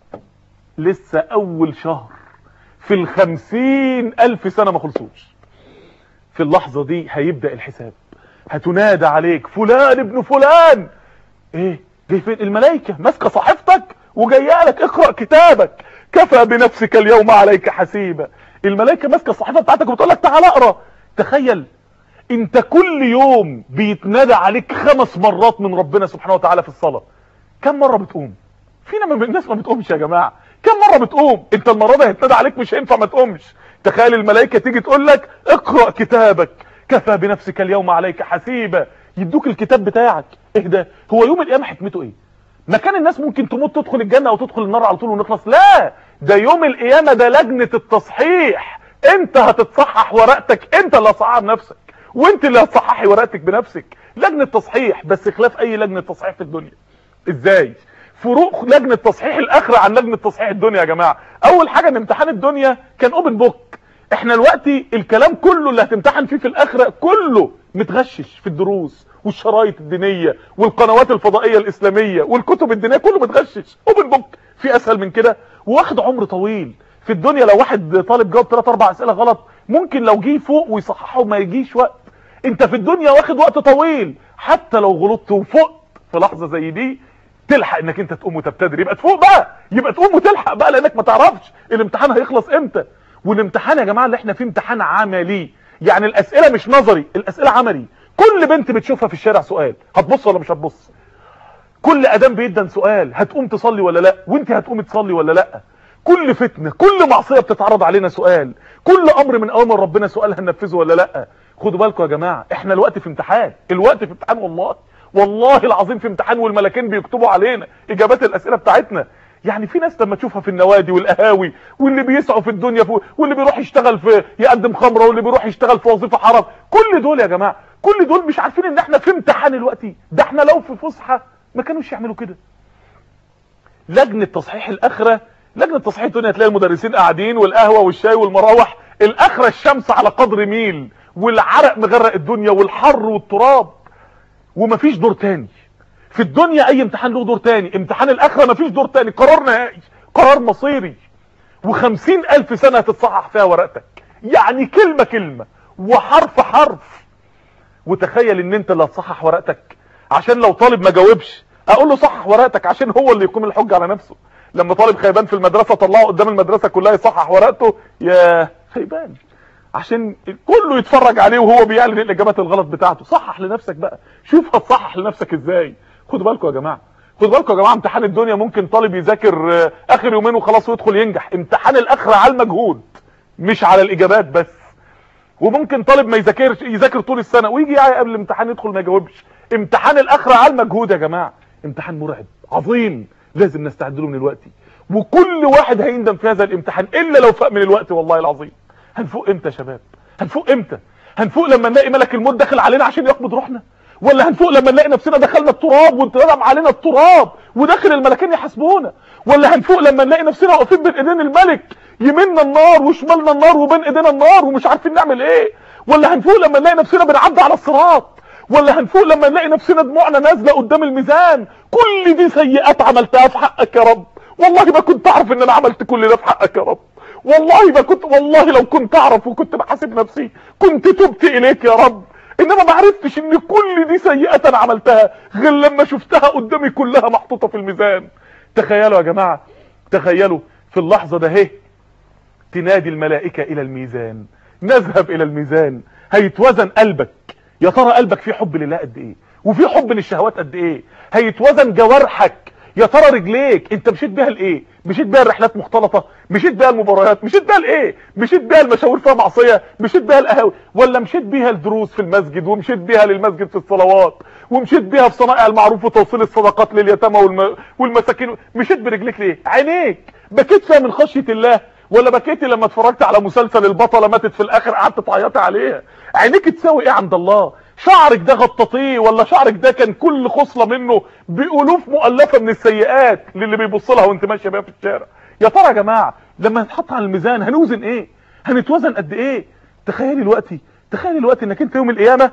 لسه اول شهر في الخمسين الف سنة ما خلصوش في اللحظة دي هيبدأ الحساب هتنادى عليك فلان ابن فلان ايه جاي فين الملائكة ماسكة صحيفتك وجايه لك اقرأ كتابك كفى بنفسك اليوم عليك حسيبا الملائكة ماسكة الصحيفة بتاعتك وبتقول لك تعال اقرأ تخيل انت كل يوم بيتنادى عليك خمس مرات من ربنا سبحانه وتعالى في الصلاة كم مرة بتقوم فينا من الناس ما بتقومش يا جماعة كم مرة بتقوم انت المرة دي هيتنادى عليك مش هينفع ما تقومش تخيل الملائكة تيجي تقول لك اقرأ كتابك كفى بنفسك اليوم عليك حسيبا يدوك الكتاب بتاعك ايه ده هو يوم القيامة حكمته ايه مكان الناس ممكن تموت تدخل الجنة او تدخل النار على طول ونخلص لا ده يوم القيامة ده لجنة التصحيح انت هتتصحح ورقتك انت اللي هتصحح بنفسك وانت اللي هتصححي ورقتك بنفسك لجنة تصحيح بس خلاف اي لجنة تصحيح في الدنيا ازاي فروق لجنة تصحيح الاخرة عن لجنة تصحيح الدنيا يا جماعة اول حاجة ان امتحان الدنيا كان اوبن بوك احنا دلوقتي الكلام كله اللي هتمتحن فيه في الاخرة كله متغشش في الدروس والشرايط الدينية والقنوات الفضائية الاسلامية والكتب الدينية كله متغشش اوبن بوك في اسهل من كده واخد عمر طويل في الدنيا لو واحد طالب جاوب 3 4 اسئله غلط ممكن لو جه فوق ويصححه ما يجيش وقت انت في الدنيا واخد وقت طويل حتى لو غلطت وفقت في لحظه زي دي تلحق انك انت تقوم وتبتدر يبقى تفوق بقى يبقى تقوم وتلحق بقى لانك ما تعرفش الامتحان هيخلص امتى والامتحان يا جماعه اللي احنا فيه امتحان عملي يعني الاسئله مش نظري الاسئله عملي كل بنت بتشوفها في الشارع سؤال هتبص ولا مش هتبص كل ادم بيدن سؤال هتقوم تصلي ولا لا وانت هتقوم تصلي ولا لا كل فتنة كل معصية بتتعرض علينا سؤال كل امر من اوامر ربنا سؤال هننفذه ولا لا خدوا بالكم يا جماعة احنا الوقت في امتحان الوقت في امتحان والله والله العظيم في امتحان والملكين بيكتبوا علينا اجابات الاسئلة بتاعتنا يعني في ناس لما تشوفها في النوادي والقهاوي واللي بيسعوا في الدنيا في واللي بيروح يشتغل في يقدم خمره واللي بيروح يشتغل في وظيفه حرام كل دول يا جماعه كل دول مش عارفين ان احنا في امتحان دلوقتي ده احنا لو في فسحه ما كانوش يعملوا كده لجنه تصحيح الاخره لجنه تصحيح الدنيا تلاقي المدرسين قاعدين والقهوه والشاي والمراوح الاخره الشمس على قدر ميل والعرق مغرق الدنيا والحر والتراب ومفيش دور تاني في الدنيا اي امتحان له دور تاني امتحان الاخره مفيش دور تاني قرار نهائي قرار مصيري وخمسين الف سنة هتتصحح فيها ورقتك يعني كلمة كلمة وحرف حرف وتخيل ان انت اللي هتصحح ورقتك عشان لو طالب ما جاوبش اقول له صحح ورقتك عشان هو اللي يقوم الحج على نفسه لما طالب خيبان في المدرسة طلعه قدام المدرسة كلها يصحح ورقته يا خيبان عشان كله يتفرج عليه وهو بيعلن الاجابات الغلط بتاعته صحح لنفسك بقى شوف هتصحح لنفسك ازاي خدوا بالكم يا جماعه خدوا بالكم يا جماعه امتحان الدنيا ممكن طالب يذاكر آه، اخر يومين وخلاص ويدخل ينجح امتحان الاخره على المجهود مش على الاجابات بس وممكن طالب ما يذاكرش يذاكر طول السنه ويجي يعني قبل الامتحان يدخل ما يجاوبش امتحان الاخره على المجهود يا جماعه امتحان مرعب عظيم لازم نستعد له من الوقت وكل واحد هيندم في هذا الامتحان الا لو فاق من الوقت والله العظيم هنفوق امتى يا شباب هنفوق امتى هنفوق لما نلاقي ملك الموت داخل علينا عشان يقبض روحنا ولا هنفوق لما نلاقي نفسنا دخلنا التراب واتردم علينا التراب وداخل الملكين يحاسبونا ولا هنفوق لما نلاقي نفسنا واقفين بين ايدين الملك يمنا النار وشمالنا النار وبين ايدينا النار ومش عارفين نعمل ايه ولا هنفوق لما نلاقي نفسنا بنعدي على الصراط ولا هنفوق لما نلاقي نفسنا دموعنا نازله قدام الميزان كل دي سيئات عملتها في حقك يا رب والله ما كنت اعرف ان انا عملت كل ده في حقك يا رب والله ما كنت والله لو كنت اعرف وكنت بحاسب نفسي كنت تبت اليك يا رب انما ما عرفتش ان كل دي سيئات انا عملتها غير لما شفتها قدامي كلها محطوطه في الميزان تخيلوا يا جماعه تخيلوا في اللحظه ده اهي تنادي الملائكه الى الميزان نذهب الى الميزان هيتوزن قلبك يا ترى قلبك فيه حب لله قد ايه وفيه حب للشهوات قد ايه هيتوزن جوارحك يا ترى رجليك انت مشيت بيها لايه مشيت بيها الرحلات مختلطه مشيت بيها المباريات مشيت بيها لايه مشيت بيها المشاوير فيها معصيه مشيت بيها القهاوي ولا مشيت بيها الدروس في المسجد ومشيت بيها للمسجد في الصلوات ومشيت بيها في صنائع المعروف وتوصيل الصدقات لليتامى والم... والمساكين مشيت برجليك ليه عينيك بكيت فيها من خشيه الله ولا بكيتي لما اتفرجت على مسلسل البطله ماتت في الاخر قعدت تعيطي عليها عينيك تساوي ايه عند الله شعرك ده غططيه ولا شعرك ده كان كل خصله منه بالوف مؤلفه من السيئات للي بيبص لها وانت ماشيه بيها في الشارع يا ترى يا جماعه لما نتحط على الميزان هنوزن ايه هنتوزن قد ايه تخيلي دلوقتي تخيلي دلوقتي انك انت يوم القيامه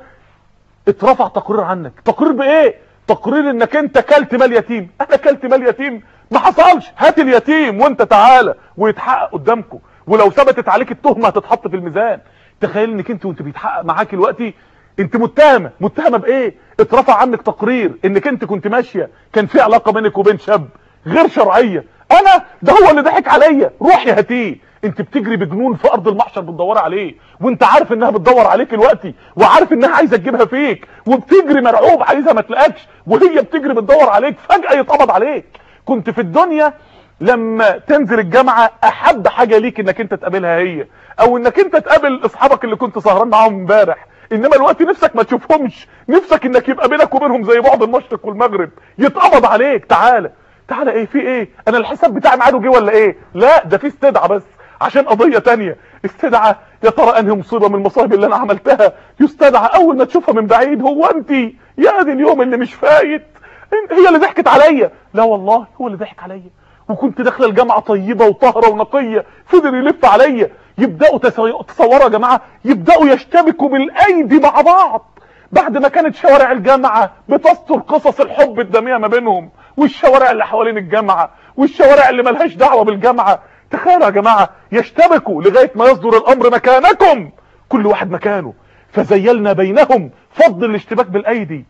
اترفع تقرير عنك تقرير بايه تقرير انك انت كلت مال يتيم انا كلت مال يتيم ما حصلش هات اليتيم وانت تعالى ويتحقق قدامكم ولو ثبتت عليك التهمه هتتحط في الميزان تخيل انك انت وانت بيتحقق معاك دلوقتي انت متهمه متهمه بايه اترفع عنك تقرير انك انت كنت ماشيه كان في علاقه بينك وبين شاب غير شرعيه انا ده هو اللي ضحك عليا روح يا هاتيه انت بتجري بجنون في ارض المحشر بتدور عليه وانت عارف انها بتدور عليك دلوقتي وعارف انها عايزه تجيبها فيك وبتجري مرعوب عايزها ما تلاقكش وهي بتجري بتدور عليك فجاه يتقبض عليك كنت في الدنيا لما تنزل الجامعة احب حاجة ليك انك انت تقابلها هي او انك انت تقابل اصحابك اللي كنت سهران معاهم امبارح انما الوقت نفسك ما تشوفهمش نفسك انك يبقى بينك وبينهم زي بعض المشرق والمغرب يتقبض عليك تعالى تعالى ايه في ايه انا الحساب بتاعي ميعاده جه ولا ايه لا ده في استدعاء بس عشان قضية تانية استدعاء يا ترى انهي مصيبة من المصايب اللي انا عملتها يستدعى اول ما تشوفها من بعيد هو انت يا دي اليوم اللي مش فايت هي اللي ضحكت عليا لا والله هو اللي ضحك عليا وكنت داخله الجامعه طيبه وطاهره ونقيه فضل يلف عليا يبداوا تصوروا يا جماعه يبداوا يشتبكوا بالايدي مع بعض بعد ما كانت شوارع الجامعه بتستر قصص الحب الدميه ما بينهم والشوارع اللي حوالين الجامعه والشوارع اللي ملهاش دعوه بالجامعه تخيلوا يا جماعه يشتبكوا لغايه ما يصدر الامر مكانكم كل واحد مكانه فزيلنا بينهم فضل الاشتباك بالايدي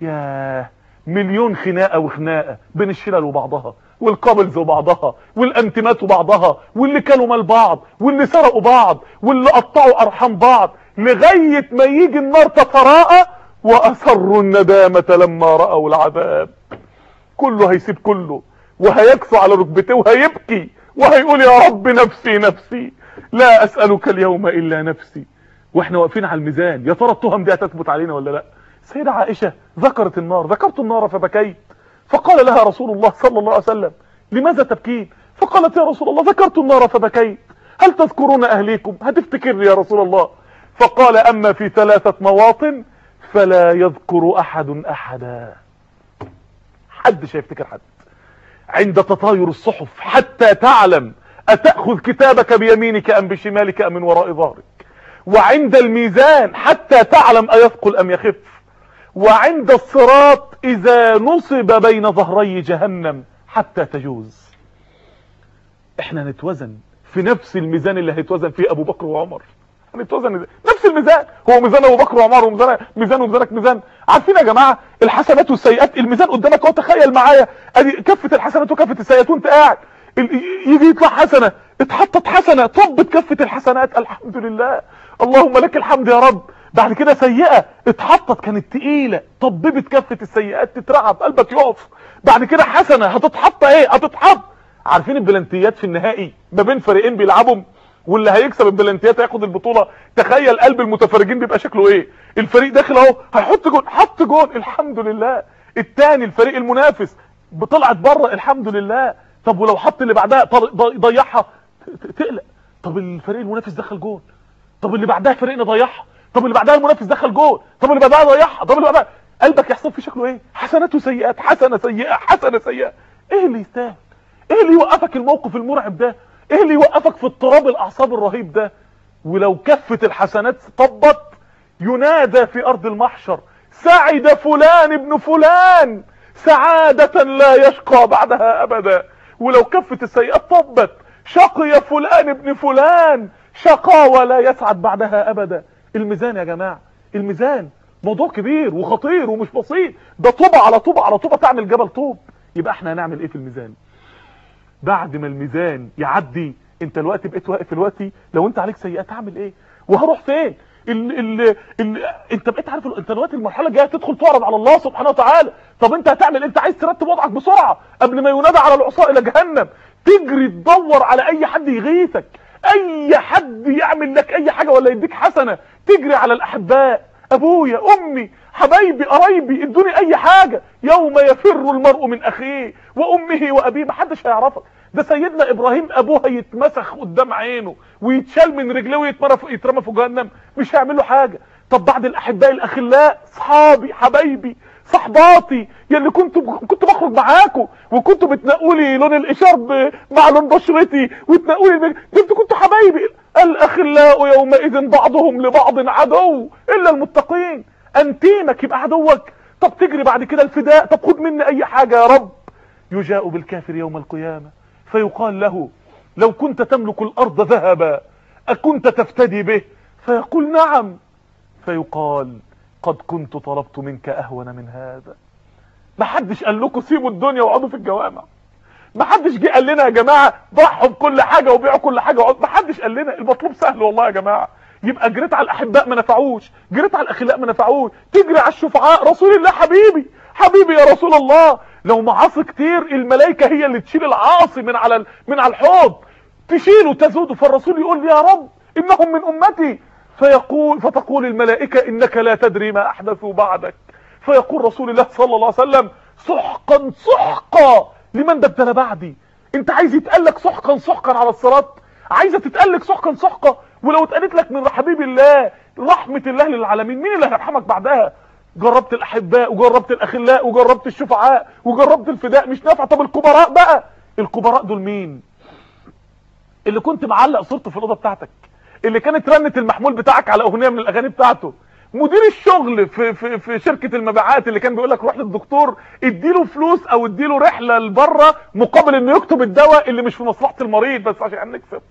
ياه مليون خناقه وخناقه بين الشلل وبعضها والقابلز وبعضها والانتمات وبعضها واللي كانوا مال بعض واللي سرقوا بعض واللي قطعوا ارحام بعض لغايه ما يجي النار تتراءى واصروا الندامه لما راوا العذاب كله هيسيب كله وهيكفو على ركبته وهيبكي وهيقول يا رب نفسي نفسي لا اسالك اليوم الا نفسي واحنا واقفين على الميزان يا ترى التهم دي هتثبت علينا ولا لا سيدة عائشة ذكرت النار ذكرت النار فبكيت فقال لها رسول الله صلى الله عليه وسلم لماذا تبكين فقالت يا رسول الله ذكرت النار فبكيت هل تذكرون أهليكم هتفتكرني يا رسول الله فقال أما في ثلاثة مواطن فلا يذكر أحد أحدا حد هيفتكر حد عند تطاير الصحف حتى تعلم أتأخذ كتابك بيمينك أم بشمالك أم من وراء ظهرك وعند الميزان حتى تعلم أيثقل أم يخف وعند الصراط اذا نصب بين ظهري جهنم حتى تجوز احنا نتوزن في نفس الميزان اللي هيتوزن فيه ابو بكر وعمر هنتوزن نفس الميزان هو ميزان ابو بكر وعمر وميزان ميزان وميزانك ميزان عارفين يا جماعه الحسنات والسيئات الميزان قدامك اهو تخيل معايا ادي كفه الحسنات وكفه السيئات وانت قاعد يجي يطلع حسنه اتحطت حسنه طبت كفه الحسنات الحمد لله اللهم لك الحمد يا رب بعد كده سيئة اتحطت كانت تقيلة طببت كفة السيئات تترعب قلبك يقف بعد كده حسنة هتتحط ايه هتتحط عارفين البلانتيات في النهائي ما بين فريقين بيلعبوا واللي هيكسب البلانتيات هياخد البطولة تخيل قلب المتفرجين بيبقى شكله ايه الفريق داخل اهو هيحط جون حط جون الحمد لله التاني الفريق المنافس طلعت بره الحمد لله طب ولو حط اللي بعدها ضيعها تقلق طب الفريق المنافس دخل جون طب اللي بعدها فريقنا ضيعها طب اللي بعدها المنافس دخل جول طب اللي بعدها ضيعها طب اللي بعدها قلبك يحصل في شكله ايه حسنات وسيئات حسنه سيئه حسنه سيئه ايه اللي يستاهل ايه اللي يوقفك الموقف المرعب ده ايه اللي يوقفك في اضطراب الاعصاب الرهيب ده ولو كفة الحسنات طبت ينادى في ارض المحشر سعد فلان ابن فلان سعادة لا يشقى بعدها ابدا ولو كفة السيئات طبت شقي فلان ابن فلان شقاوة لا يسعد بعدها ابدا الميزان يا جماعة الميزان موضوع كبير وخطير ومش بسيط ده طوبة على طوبة على طوبة تعمل جبل طوب يبقى احنا هنعمل ايه في الميزان بعد ما الميزان يعدي انت الوقت بقيت واقف دلوقتي لو انت عليك سيئات هعمل ايه وهروح فين ال ال ال انت بقيت عارف ال- انت دلوقتي المرحله الجايه تدخل تعرض على الله سبحانه وتعالى طب انت هتعمل انت عايز ترتب وضعك بسرعه قبل ما ينادى على العصاة الى جهنم تجري تدور على اي حد يغيثك اي حد يعمل لك اي حاجه ولا يديك حسنه تجري على الاحباء ابويا امي حبايبي قرايبي ادوني اي حاجه يوم يفر المرء من اخيه وامه وابيه محدش هيعرفك ده سيدنا ابراهيم ابوه هيتمسخ قدام عينه ويتشال من رجليه ويتمرى في يترمى في جهنم مش هيعمل له حاجه طب بعد الاحباء الاخلاء صحابي حبايبي صحباتي يلي كنت كنت بخرج معاكم وكنتوا بتنقوا لي لون الاشارب مع لون بشرتي وتنقوا لي ده انتوا كنتوا حبايبي الاخلاء يومئذ بعضهم لبعض عدو الا المتقين انتيمك يبقى عدوك طب تجري بعد كده الفداء طب خد مني اي حاجه يا رب يجاء بالكافر يوم القيامه فيقال له لو كنت تملك الارض ذهبا اكنت تفتدي به فيقول نعم فيقال قد كنت طلبت منك اهون من هذا ما حدش قال لكم سيبوا الدنيا واقعدوا في الجوامع ما حدش جه قال لنا يا جماعه ضحوا بكل حاجه وبيعوا كل حاجه وقعدوا. ما حدش قال لنا المطلوب سهل والله يا جماعه يبقى جريت على الاحباء ما نفعوش جريت على الاخلاء ما نفعوش تجري على الشفعاء رسول الله حبيبي حبيبي يا رسول الله لو معاصي كتير الملائكه هي اللي تشيل العاصي من على ال- من على الحوض تشيله تزوده فالرسول يقول يا رب انهم من امتي فيقول فتقول الملائكه انك لا تدري ما احدثوا بعدك فيقول رسول الله صلى الله عليه وسلم سحقا سحقا لمن بدل بعدي انت عايز يتقال سحقا سحقا على الصراط عايزه تتقال سحقا سحقا ولو اتقالت لك من حبيب الله رحمه الله للعالمين مين اللي هيرحمك بعدها جربت الاحباء وجربت الاخلاء وجربت الشفعاء وجربت الفداء مش نافع طب الكبراء بقى الكبراء دول مين اللي كنت معلق صورته في الاوضه بتاعتك اللي كانت رنه المحمول بتاعك على اغنيه من الاغاني بتاعته مدير الشغل في في في شركه المبيعات اللي كان بيقول لك روح للدكتور اديله فلوس او اديله رحله لبره مقابل انه يكتب الدواء اللي مش في مصلحه المريض بس عشان نكسب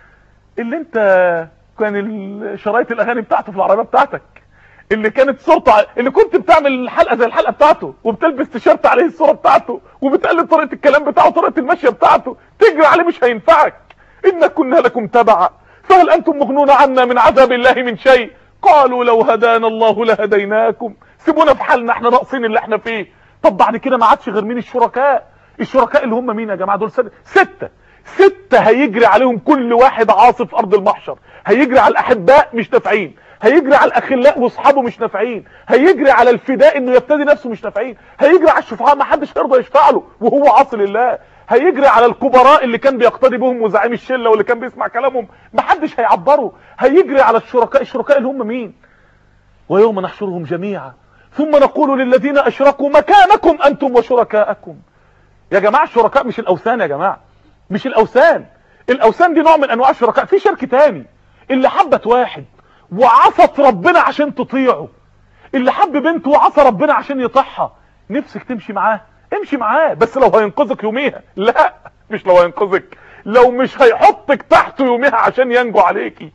اللي انت كان ال- شرايط الاغاني بتاعته في العربيه بتاعتك اللي كانت صورته ع- اللي كنت بتعمل الحلقه زي الحلقه بتاعته وبتلبس تيشيرت عليه الصوره بتاعته وبتقلد طريقه الكلام بتاعه وطريقه المشيه بتاعته تجري عليه مش هينفعك إن كنا لكم تبعا فهل أنتم مغنون عنا من عذاب الله من شيء قالوا لو هدانا الله لهديناكم سيبونا في حالنا احنا ناقصين اللي احنا فيه طب بعد كده ما عادش غير مين الشركاء الشركاء اللي هم مين يا جماعه دول سنة. ستة ستة هيجري عليهم كل واحد عاصف في ارض المحشر هيجري على الاحباء مش نافعين هيجري على الاخلاء واصحابه مش نافعين هيجري على الفداء انه يفتدي نفسه مش نافعين هيجري على الشفعاء ما حدش يرضى يشفع له وهو عاصي لله هيجري على الكبراء اللي كان بيقتدي بهم وزعيم الشله واللي كان بيسمع كلامهم ما حدش هيعبره هيجري على الشركاء الشركاء اللي هم مين ويوم نحشرهم جميعا ثم نقول للذين اشركوا مكانكم انتم وشركاءكم يا جماعه الشركاء مش الاوثان يا جماعه مش الاوثان الاوثان دي نوع من انواع الشركاء في شرك تاني اللي حبت واحد وعصت ربنا عشان تطيعه اللي حب بنت وعصى ربنا عشان يطيعها نفسك تمشي معاه امشي معاه بس لو هينقذك يوميها لا مش لو هينقذك لو مش هيحطك تحته يوميها عشان ينجو عليكي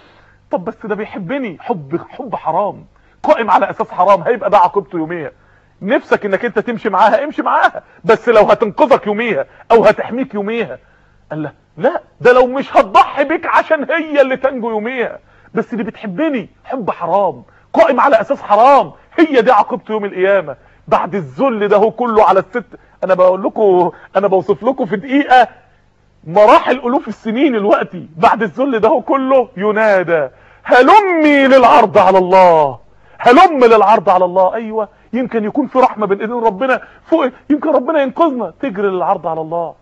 طب بس ده بيحبني حب حب حرام قائم على اساس حرام هيبقى ده عاقبته يوميها نفسك انك انت تمشي معاها امشي معاها بس لو هتنقذك يوميها او هتحميك يوميها قال لا لا ده لو مش هتضحي بيك عشان هي اللي تنجو يوميها بس اللي بتحبني حب حرام قائم على اساس حرام هي دي عاقبته يوم القيامه بعد الذل ده هو كله على الست انا بقول لكم انا بوصف لكم في دقيقه مراحل الوف السنين الوقتي بعد الذل ده هو كله ينادى هلمي للعرض على الله هلم للعرض على الله ايوه يمكن يكون في رحمه بين ايدين ربنا فوق يمكن ربنا ينقذنا تجري للعرض على الله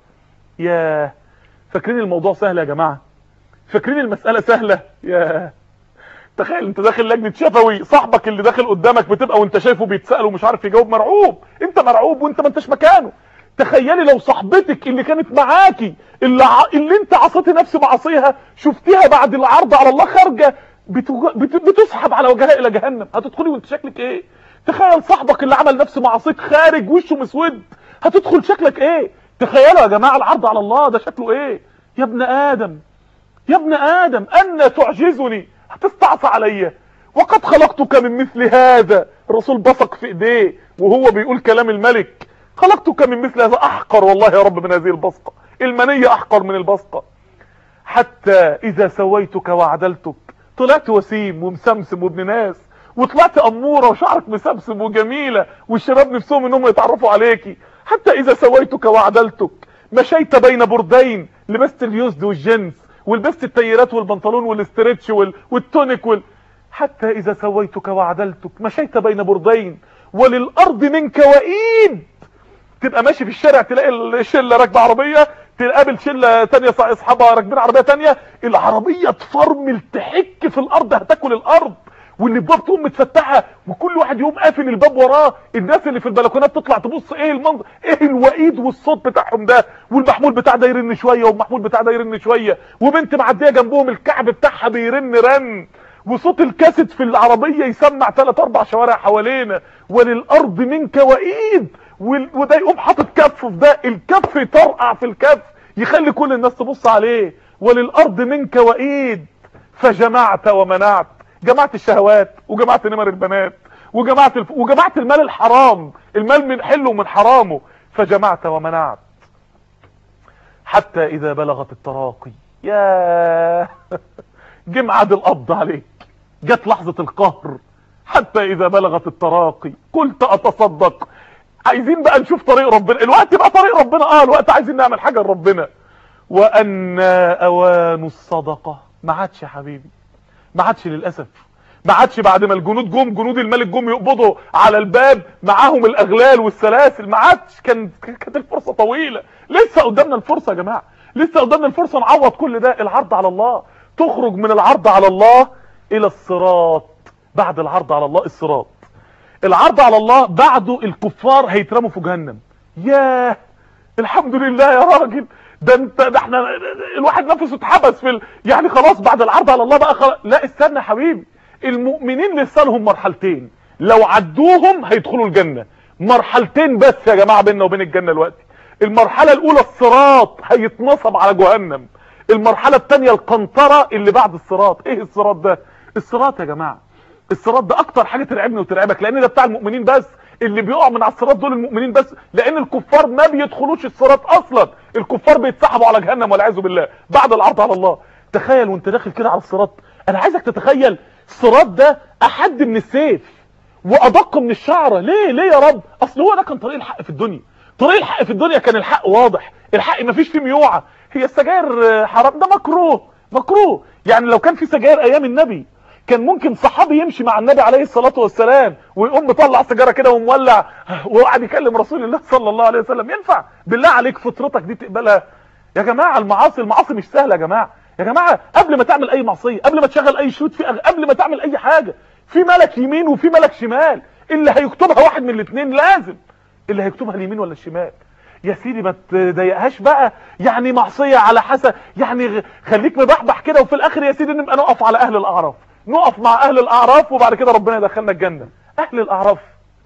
ياه فاكرين الموضوع سهل يا جماعه فاكرين المساله سهله ياه تخيل انت داخل لجنه شفوي صاحبك اللي داخل قدامك بتبقى وانت شايفه بيتسال ومش عارف يجاوب مرعوب انت مرعوب وانت ما انتش مكانه تخيلي لو صاحبتك اللي كانت معاكي اللي, ع... اللي انت عصيتي نفس معصيها شفتيها بعد العرض على الله خارجه بتو... بت... بتسحب على وجهها الى جهنم هتدخلي وانت شكلك ايه تخيل صاحبك اللي عمل نفس معصيك خارج وشه مسود هتدخل شكلك ايه تخيلوا يا جماعه العرض على الله ده شكله ايه يا ابن ادم يا ابن ادم ان تعجزني هتستعصى عليا وقد خلقتك من مثل هذا الرسول بصق في ايديه وهو بيقول كلام الملك خلقتك من مثل هذا احقر والله يا رب من هذه البصقه المنيه احقر من البصقه حتى اذا سويتك وعدلتك طلعت وسيم ومسمسم وابن ناس وطلعت اموره وشعرك مسمسم وجميله والشباب نفسهم انهم يتعرفوا عليكي حتى اذا سويتك وعدلتك مشيت بين بردين لبست اليوزد والجنس ولبست التيرات والبنطلون والاسترتش وال... والتونيك وال... حتى اذا سويتك وعدلتك مشيت بين بردين وللارض منك وئيد تبقى ماشي في الشارع تلاقي الشله راكبه عربيه تقابل شله تانية اصحابها راكبين عربيه تانية العربيه تفرمل تحك في الارض هتاكل الارض والابواب تقوم متفتحه وكل واحد يقوم قافل الباب وراه الناس اللي في البلكونات تطلع تبص ايه المنظر ايه الوئيد والصوت بتاعهم ده والمحمول بتاع ده يرن شويه والمحمول بتاع ده يرن شويه وبنت معديه جنبهم الكعب بتاعها بيرن رن وصوت الكاسيت في العربيه يسمع ثلاث اربع شوارع حوالينا وللارض منك وئيد وده يقوم حاطط كف في ده الكف يطرقع في الكف يخلي كل الناس تبص عليه وللارض منك وئيد فجمعت ومنعت جمعت الشهوات وجمعت نمر البنات وجمعت الف... وجمعت المال الحرام المال من حله ومن حرامه فجمعت ومنعت حتى اذا بلغت التراقي يا جمعد القبض عليك جت لحظة القهر حتى اذا بلغت التراقي قلت اتصدق عايزين بقى نشوف طريق ربنا الوقت بقى طريق ربنا اه الوقت عايزين نعمل حاجة لربنا وان اوان الصدقة ما عادش يا حبيبي ما عادش للاسف ما عادش بعد ما الجنود جم جنود الملك جم يقبضوا على الباب معاهم الاغلال والسلاسل ما عادش كان كانت الفرصه طويله لسه قدامنا الفرصه يا جماعه لسه قدامنا الفرصه نعوض كل ده العرض على الله تخرج من العرض على الله الى الصراط بعد العرض على الله الصراط العرض على الله بعده الكفار هيترموا في جهنم ياه الحمد لله يا راجل ده انت ده احنا الواحد نفسه اتحبس في ال... يعني خلاص بعد العرض على الله بقى خلاص لا استنى يا حبيبي المؤمنين لسه لهم مرحلتين لو عدوهم هيدخلوا الجنة مرحلتين بس يا جماعة بيننا وبين الجنة دلوقتي المرحلة الاولى الصراط هيتنصب على جهنم المرحلة الثانية القنطرة اللي بعد الصراط ايه الصراط ده الصراط يا جماعة الصراط ده اكتر حاجة ترعبني وترعبك لان ده بتاع المؤمنين بس اللي بيقع من على الصراط دول المؤمنين بس لان الكفار ما بيدخلوش الصراط اصلا الكفار بيتسحبوا على جهنم والعياذ بالله بعد العرض على الله تخيل وانت داخل كده على الصراط انا عايزك تتخيل الصراط ده احد من السيف وادق من الشعره ليه ليه يا رب اصل هو ده كان طريق الحق في الدنيا طريق الحق في الدنيا كان الحق واضح الحق ما فيش فيه ميوعه هي السجاير حرام ده مكروه مكروه يعني لو كان في سجاير ايام النبي كان ممكن صحابي يمشي مع النبي عليه الصلاة والسلام ويقوم مطلع سيجاره كده ومولع وقعد يكلم رسول الله صلى الله عليه وسلم ينفع بالله عليك فطرتك دي تقبلها يا جماعة المعاصي المعاصي مش سهلة يا جماعة يا جماعة قبل ما تعمل اي معصية قبل ما تشغل اي شوت في قبل ما تعمل اي حاجة في ملك يمين وفي ملك شمال اللي هيكتبها واحد من الاثنين لازم اللي هيكتبها اليمين ولا الشمال يا سيدي ما تضايقهاش بقى يعني معصية على حسب يعني خليك مبحبح كده وفي الاخر يا سيدي نبقى نقف على اهل الاعراف نقف مع اهل الاعراف وبعد كده ربنا يدخلنا الجنة اهل الاعراف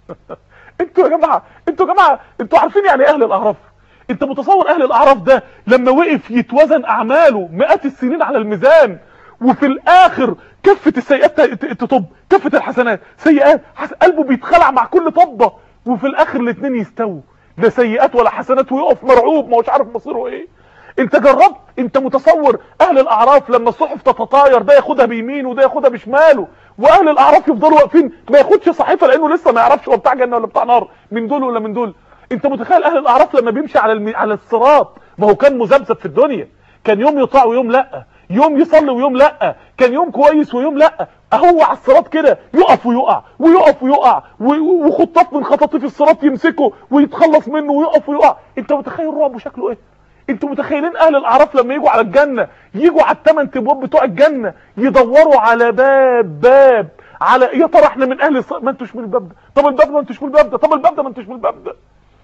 انتوا يا جماعة انتوا يا جماعة انتوا عارفين يعني اهل الاعراف انت متصور اهل الاعراف ده لما وقف يتوزن اعماله مئات السنين على الميزان وفي الاخر كفة السيئات تطب كفة الحسنات سيئات قلبه بيتخلع مع كل طبة وفي الاخر الاثنين يستووا لا سيئات ولا حسنات ويقف مرعوب ما هوش عارف مصيره ايه انت جربت انت متصور اهل الاعراف لما الصحف تتطاير ده ياخدها بيمين وده ياخدها بشماله واهل الاعراف يفضلوا واقفين ما ياخدش صحيفه لانه لسه ما يعرفش هو بتاع جنه ولا بتاع نار من دول ولا من دول انت متخيل اهل الاعراف لما بيمشي على الم... على الصراط ما هو كان مذبذب في الدنيا كان يوم يطاع ويوم لا يوم يصلي ويوم لا كان يوم كويس ويوم لا اهو على الصراط كده يقف ويقع ويقف ويقع وخطاف من خطاطيف الصراط يمسكه ويتخلص منه ويقف ويقع انت متخيل رعبه شكله ايه انتوا متخيلين اهل الاعراف لما يجوا على الجنة يجوا على الثمان ابواب بتوع الجنة يدوروا على باب باب على يا ترى احنا من اهل الص... ما انتوش من الباب ده طب الباب ما انتوش من الباب ده طب الباب ده ما انتوش من الباب ده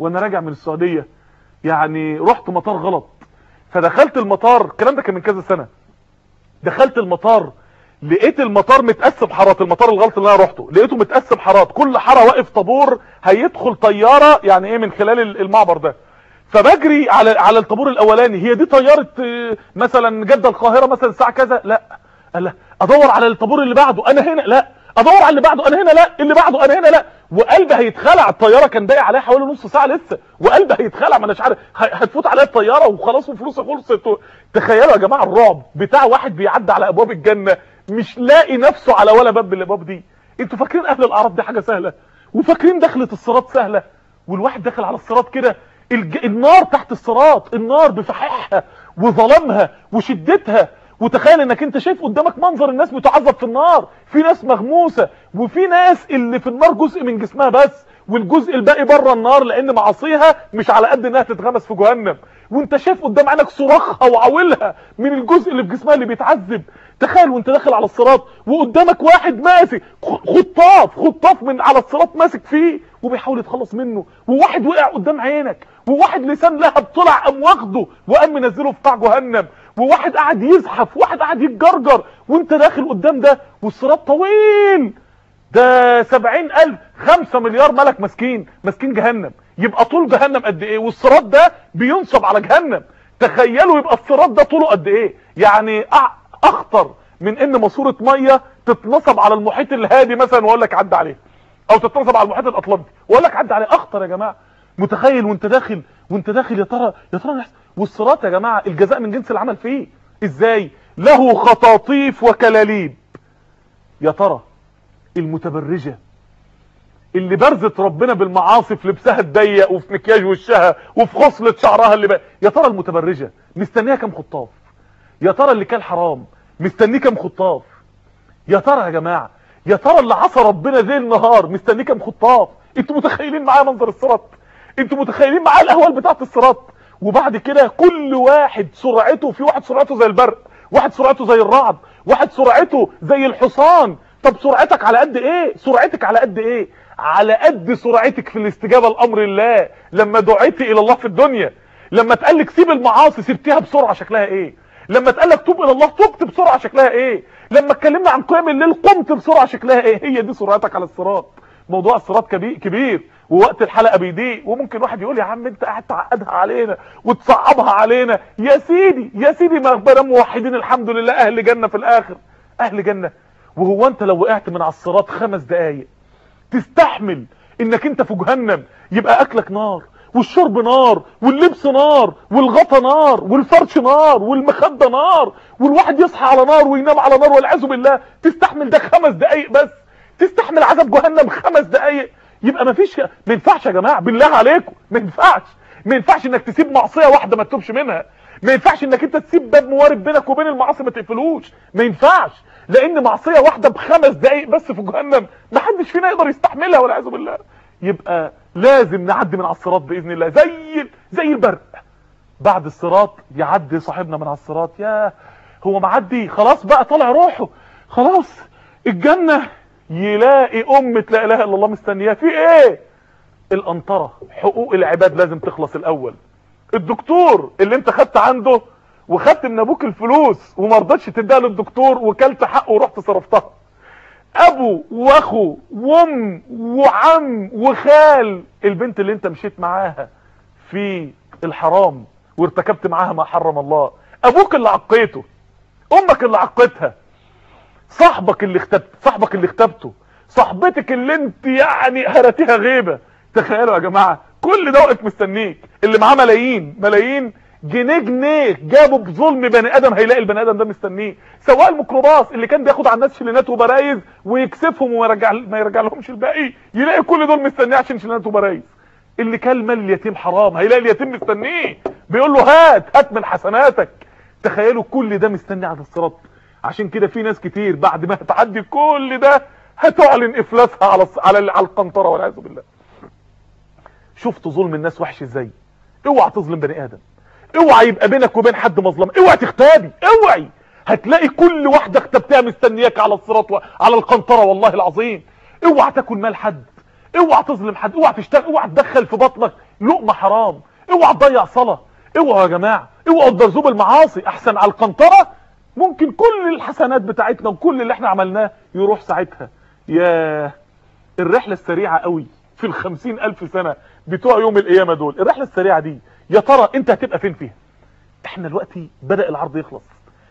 وانا راجع من السعوديه يعني رحت مطار غلط فدخلت المطار الكلام ده كان من كذا سنه دخلت المطار لقيت المطار متقسم حارات المطار الغلط اللي انا رحته لقيته متقسم حارات كل حاره واقف طابور هيدخل طياره يعني ايه من خلال المعبر ده فبجري على على الطابور الاولاني هي دي طياره آه، مثلا جده القاهره مثلا الساعه كذا لا لا ادور على الطابور اللي بعده انا هنا لا ادور على اللي بعده انا هنا لا اللي بعده انا هنا لا وقلبي هيتخلع الطياره كان باقي عليها حوالي نص ساعه لسه وقلبي هيتخلع ما اناش عارف ه- هتفوت عليا الطياره وخلاص وفلوسي خلصت و- تخيلوا يا جماعه الرعب بتاع واحد بيعدي على ابواب الجنه مش لاقي نفسه على ولا باب من الابواب دي انتوا فاكرين اهل الاعراف دي حاجه سهله وفاكرين دخلة الصراط سهله والواحد داخل على الصراط كده الج... النار تحت الصراط النار بفححها وظلامها وشدتها وتخيل انك انت شايف قدامك منظر الناس بتعذب في النار في ناس مغموسة وفي ناس اللي في النار جزء من جسمها بس والجزء الباقي بره النار لان معاصيها مش على قد انها تتغمس في جهنم وانت شايف قدام عينك صراخها وعويلها من الجزء اللي في جسمها اللي بيتعذب تخيل وانت داخل على الصراط وقدامك واحد ماسك خطاف خطاف من على الصراط ماسك فيه وبيحاول يتخلص منه وواحد وقع قدام عينك وواحد لسان لهب طلع قام واخده وقام منزله في قاع جهنم وواحد قاعد يزحف وواحد قاعد يتجرجر وانت داخل قدام ده والصراط طويل ده سبعين ألف خمسة مليار ملك مسكين مسكين جهنم يبقى طول جهنم قد ايه والصراط ده بينصب على جهنم تخيلوا يبقى الصراط ده طوله قد ايه يعني أع- اخطر من ان ماسوره ميه تتنصب على المحيط الهادي مثلا واقول لك عدى عليه او تتنصب على المحيط الاطلنطي واقول لك عدى عليه اخطر يا جماعه متخيل وانت داخل وانت داخل يا ترى يا ترى نحس والصراط يا جماعه الجزاء من جنس العمل فيه ازاي له خطاطيف وكلاليب يا ترى المتبرجه اللي برزت ربنا بالمعاصي في لبسها الضيق وفي مكياج وشها وفي خصلة شعرها اللي بقى يا ترى المتبرجه مستنيها كام خطاف يا ترى اللي كان حرام مستنيه كام خطاف يا ترى يا جماعه يا ترى اللي عصى ربنا ليل نهار مستنيه كام خطاف انتوا متخيلين معايا منظر الصراط انتوا متخيلين معايا الاهوال بتاعت الصراط وبعد كده كل واحد سرعته في واحد سرعته زي البرق واحد سرعته زي الرعد واحد سرعته زي الحصان طب سرعتك على قد ايه سرعتك على قد ايه على قد سرعتك في الاستجابه لامر الله لما دعيت الى الله في الدنيا لما اتقال لك سيب المعاصي سبتيها بسرعه شكلها ايه لما اتقال لك توب الى الله تبت بسرعه شكلها ايه لما اتكلمنا عن قيام الليل قمت بسرعه شكلها ايه هي دي سرعتك على الصراط موضوع الصراط كبير كبير ووقت الحلقه بيضيق وممكن واحد يقول يا عم انت قاعد تعقدها علينا وتصعبها علينا يا سيدي يا سيدي ما بلا موحدين الحمد لله اهل جنه في الاخر اهل جنه وهو انت لو وقعت من على الصراط خمس دقايق تستحمل انك انت في جهنم يبقى اكلك نار والشرب نار واللبس نار والغطا نار والفرش نار والمخدة نار والواحد يصحى على نار وينام على نار والعياذ بالله تستحمل ده خمس دقايق بس تستحمل عذاب جهنم خمس دقايق يبقى ما فيش ما ينفعش يا جماعه بالله عليكم ما ينفعش ما ينفعش انك تسيب معصيه واحده ما تتوبش منها ما ينفعش انك انت تسيب باب موارد بينك وبين المعاصي ما تقفلوش ما ينفعش لان معصيه واحده بخمس دقايق بس في جهنم ما حدش فينا يقدر يستحملها والعياذ بالله يبقى لازم نعدي من على الصراط باذن الله زي زي البرق بعد الصراط يعدي صاحبنا من على الصراط يا هو معدي خلاص بقى طالع روحه خلاص الجنه يلاقي امه لا اله الا الله مستنياه في ايه القنطره حقوق العباد لازم تخلص الاول الدكتور اللي انت خدت عنده وخدت من ابوك الفلوس وما رضتش تديها للدكتور وكلت حقه ورحت صرفتها ابو واخو وام وعم وخال البنت اللي انت مشيت معاها في الحرام وارتكبت معاها ما حرم الله ابوك اللي عقيته امك اللي عقيتها صاحبك اللي اختبت صاحبك اللي اختبته صاحبتك اللي انت يعني هرتيها غيبه تخيلوا يا جماعه كل ده واقف مستنيك اللي معاه ملايين ملايين جنيه جنيه جابوا بظلم بني ادم هيلاقي البني ادم ده مستنيه سواء الميكروباص اللي كان بياخد على الناس شلينات وبرايز ويكسفهم وما يرجع ما يرجع لهمش الباقي يلاقي كل دول مستنيه عشان شلينات وبرايز اللي كان مال اليتيم حرام هيلاقي اليتيم مستنيه بيقول له هات هات من حسناتك تخيلوا كل ده مستني على الصراط عشان كده في ناس كتير بعد ما هتعدي كل ده هتعلن افلاسها على الص- على على القنطره والعياذ بالله شفتوا ظلم الناس وحش ازاي اوعى تظلم بني ادم اوعى يبقى بينك وبين حد مظلم اوعى تختابي اوعي هتلاقي كل واحده اختبتها مستنياك على الصراط و... على القنطره والله العظيم اوعى تاكل مال حد اوعى تظلم حد اوعى تشتغل اوعى تدخل في بطنك لقمه حرام اوعى تضيع صلاه اوعى يا جماعه اوعوا تبرزوا بالمعاصي احسن على القنطره ممكن كل الحسنات بتاعتنا وكل اللي احنا عملناه يروح ساعتها يا الرحله السريعه قوي في الخمسين الف سنه بتوع يوم القيامه دول الرحله السريعه دي يا ترى انت هتبقى فين فيها احنا دلوقتي بدا العرض يخلص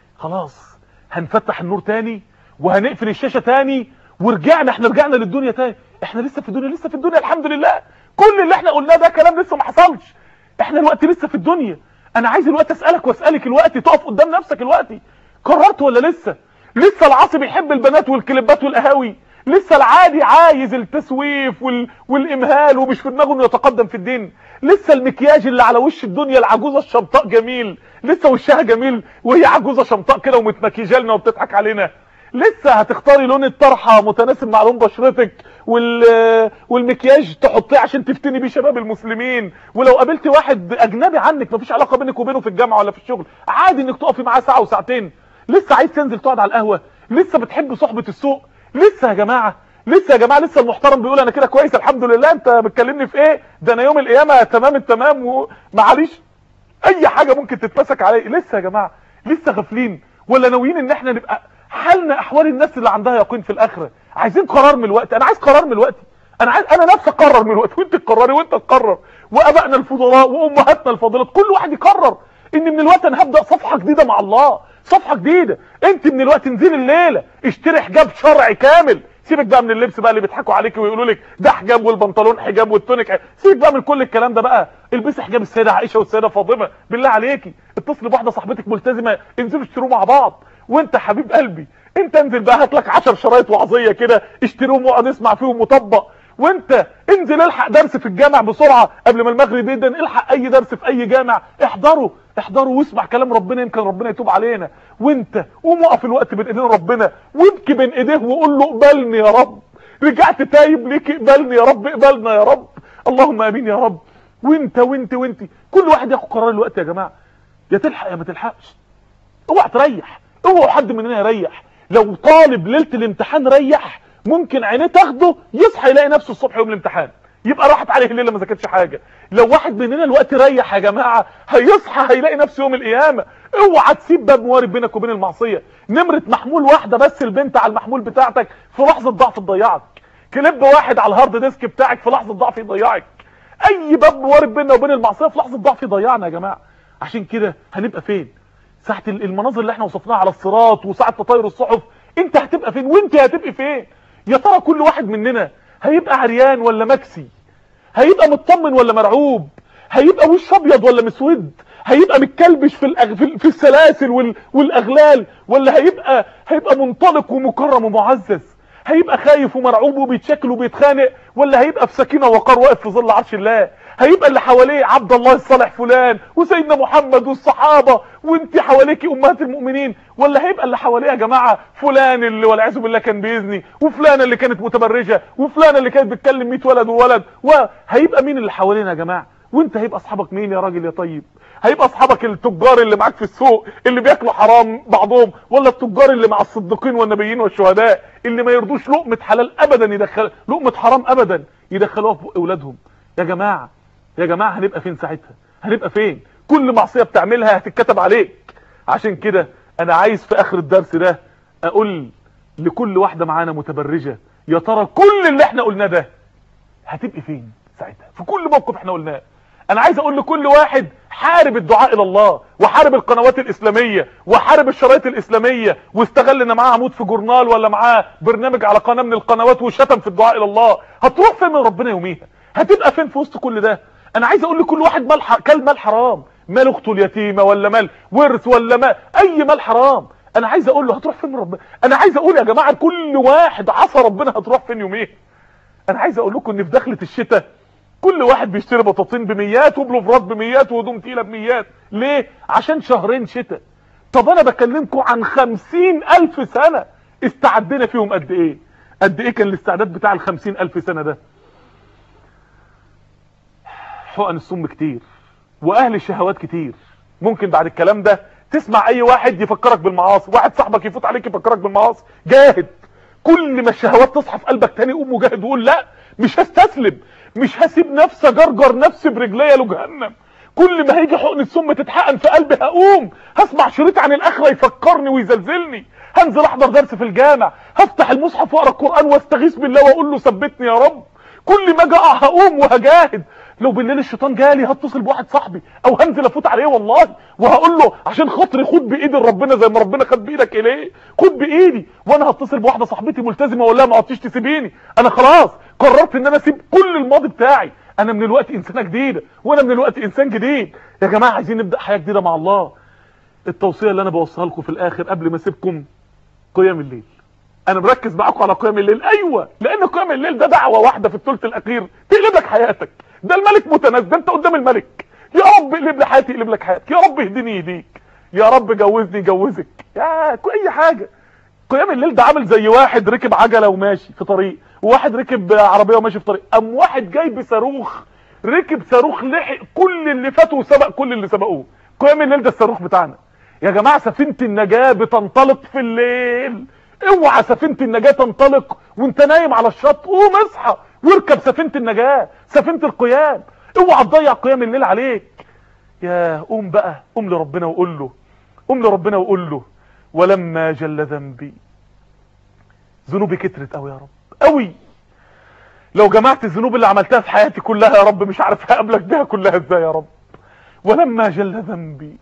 خلاص هنفتح النور تاني وهنقفل الشاشه تاني ورجعنا احنا رجعنا للدنيا تاني احنا لسه في الدنيا لسه في الدنيا الحمد لله كل اللي احنا قلناه ده كلام لسه ما حصلش احنا الوقت لسه في الدنيا انا عايز الوقت اسالك واسالك الوقت تقف قدام نفسك الوقت قررت ولا لسه لسه العاصي بيحب البنات والكليبات والقهاوي لسه العادي عايز التسويف وال... والامهال ومش في دماغه انه يتقدم في الدين لسه المكياج اللي على وش الدنيا العجوزه الشمطاء جميل لسه وشها جميل وهي عجوزه شمطاء كده ومتمكيجه لنا وبتضحك علينا لسه هتختاري لون الطرحه متناسب مع لون بشرتك وال والمكياج تحطيه عشان تفتني بيه شباب المسلمين ولو قابلتي واحد اجنبي عنك مفيش علاقه بينك وبينه في الجامعه ولا في الشغل عادي انك تقفي معاه ساعه وساعتين لسه عايز تنزل تقعد على القهوه لسه بتحب صحبه السوق لسه يا جماعه لسه يا جماعه لسه المحترم بيقول انا كده كويس الحمد لله انت بتكلمني في ايه ده انا يوم القيامه تمام التمام ومعليش اي حاجه ممكن تتمسك عليه لسه يا جماعه لسه غافلين ولا ناويين ان احنا نبقى حالنا احوال الناس اللي عندها يقين في الاخره عايزين قرار من الوقت انا عايز قرار من الوقت انا عايز انا نفسي اقرر من الوقت وانت تقرري وانت تقرر وابائنا الفضلاء وامهاتنا الفاضلات كل واحد يقرر ان من الوقت انا هبدا صفحه جديده مع الله صفحه جديده انت من الوقت انزلي الليله اشتري حجاب شرعي كامل سيبك بقى من اللبس بقى اللي بيضحكوا عليك ويقولوا لك ده حجاب والبنطلون حجاب والتونيك حجاب. سيبك بقى من كل الكلام ده بقى البسي حجاب السيده عائشه والسيده فاطمه بالله عليكي اتصلي بواحده صاحبتك ملتزمه انزلوا اشتروه مع بعض وانت حبيب قلبي انت انزل بقى هات لك 10 شرايط وعظيه كده اشتريهم واقعد اسمع فيهم مطبق وانت انزل الحق درس في الجامع بسرعه قبل ما المغرب يدن الحق اي درس في اي جامع احضره احضره واسمع كلام ربنا يمكن ربنا يتوب علينا وانت قوم اقف الوقت بين ايدين ربنا وابكي بين ايديه وقول له اقبلني يا رب رجعت تايب ليك اقبلني يا رب اقبلنا يا رب اللهم امين يا رب وانت وانت وانت كل واحد ياخد قرار الوقت يا جماعه يا تلحق يا ما تلحقش اوعى تريح اوعى حد مننا يريح لو طالب ليله الامتحان ريح ممكن عينيه تاخده يصحى يلاقي نفسه الصبح يوم الامتحان يبقى راحت عليه الليله ما ذاكرش حاجه لو واحد مننا الوقت ريح يا جماعه هيصحى هيلاقي نفسه يوم القيامه اوعى تسيب باب موارب بينك وبين المعصيه نمره محمول واحده بس البنت على المحمول بتاعتك في لحظه ضعف تضيعك كليب واحد على الهارد ديسك بتاعك في لحظه ضعف يضيعك اي باب موارب بيننا وبين المعصيه في لحظه ضعف يضيعنا يا جماعه عشان كده هنبقى فين ساعه المناظر اللي احنا وصفناها على الصراط وساعه تطاير الصحف انت هتبقى فين وانت هتبقي فين يا ترى كل واحد مننا هيبقى عريان ولا مكسي هيبقى مطمن ولا مرعوب هيبقى وش ابيض ولا مسود هيبقى متكلبش في الأغ... في السلاسل وال... والاغلال ولا هيبقى هيبقى منطلق ومكرم ومعزز هيبقى خايف ومرعوب وبيتشكل وبيتخانق ولا هيبقى في سكينه وقار واقف في ظل عرش الله هيبقى اللي حواليه عبد الله الصالح فلان وسيدنا محمد والصحابه وانت حواليكي امهات المؤمنين ولا هيبقى اللي حواليه يا جماعه فلان اللي والعياذ بالله كان بيزني وفلانه اللي كانت متبرجه وفلانه اللي كانت بتكلم 100 ولد وولد وهيبقى مين اللي حوالينا يا جماعه وانت هيبقى اصحابك مين يا راجل يا طيب هيبقى اصحابك التجار اللي معاك في السوق اللي بياكلوا حرام بعضهم ولا التجار اللي مع الصديقين والنبيين والشهداء اللي ما يرضوش لقمه حلال ابدا يدخل لقمه حرام ابدا يدخلوها في اولادهم يا جماعه يا جماعه هنبقى فين ساعتها هنبقى فين كل معصيه بتعملها هتتكتب عليك عشان كده انا عايز في اخر الدرس ده اقول لكل واحده معانا متبرجه يا ترى كل اللي احنا قلناه ده هتبقي فين ساعتها في كل موقف احنا قلناه انا عايز اقول لكل واحد حارب الدعاء الى الله وحارب القنوات الاسلاميه وحارب الشرايط الاسلاميه واستغل ان معاه عمود في جورنال ولا معاه برنامج على قناه من القنوات وشتم في الدعاء الى الله هتروح فين من ربنا يوميها هتبقى فين في وسط كل ده انا عايز اقول لكل واحد مال ح... كل مال حرام مال اخته اليتيمه ولا مال ورث ولا مال اي مال حرام انا عايز اقول له هتروح فين من ربنا انا عايز اقول يا جماعه كل واحد عصى ربنا هتروح فين يوميها انا عايز اقول لكم ان في دخله الشتاء كل واحد بيشتري بطاطين بميات وبلوفرات بميات وهدوم تقيله بميات ليه عشان شهرين شتاء طب انا بكلمكم عن خمسين الف سنه استعدنا فيهم قد ايه قد ايه كان الاستعداد بتاع الخمسين الف سنه ده حقن السم كتير واهل الشهوات كتير ممكن بعد الكلام ده تسمع اي واحد يفكرك بالمعاصي واحد صاحبك يفوت عليك يفكرك بالمعاصي جاهد كل ما الشهوات تصحى في قلبك تاني قوم مجاهد وقول لا مش هستسلم مش هسيب نفسي اجرجر نفسي برجليا لجهنم كل ما هيجي حقن السم تتحقن في قلبي هقوم هسمع شريط عن الاخره يفكرني ويزلزلني هنزل احضر درس في الجامع هفتح المصحف واقرا القران واستغيث بالله واقول له ثبتني يا رب كل ما اجي اقع هقوم وهجاهد لو بالليل الشيطان جالي هتصل بواحد صاحبي او هنزل افوت عليه والله وهقول له عشان خاطري خد بايد ربنا زي ما ربنا خد بايدك اليه خد بايدي وانا هتصل بواحده صاحبتي ملتزمه واقول لها ما عدتيش تسيبيني انا خلاص قررت ان انا اسيب كل الماضي بتاعي انا من الوقت انسانه جديده وانا من الوقت انسان جديد يا جماعه عايزين نبدا حياه جديده مع الله التوصيه اللي انا بوصيها لكم في الاخر قبل ما اسيبكم قيام الليل انا مركز معاكم على قيام الليل ايوه لان قيام الليل ده دعوه واحده في الثلث الاخير تقلب لك حياتك ده الملك متنازل ده انت قدام الملك يا رب اقلب لي حياتي اقلب لك حياتك يا رب اهدني يهديك يا رب جوزني جوزك يا اي حاجه قيام الليل ده عامل زي واحد ركب عجله وماشي في طريق وواحد ركب عربيه وماشي في طريق ام واحد جاي بصاروخ ركب صاروخ لحق كل اللي فاتوا وسبق كل اللي سبقوه قيام الليل ده الصاروخ بتاعنا يا جماعه سفينه النجاه بتنطلق في الليل اوعى سفينه النجاه تنطلق وانت نايم على الشط قوم اصحى واركب سفينه النجاه سفينه القيام اوعى تضيع قيام الليل عليك يا قوم بقى قوم لربنا وقول له قوم لربنا وقول له ولما جل ذنبي ذنوبي كترت قوي يا رب قوي لو جمعت الذنوب اللي عملتها في حياتي كلها يا رب مش عارف هقابلك بيها كلها ازاي يا رب ولما جل ذنبي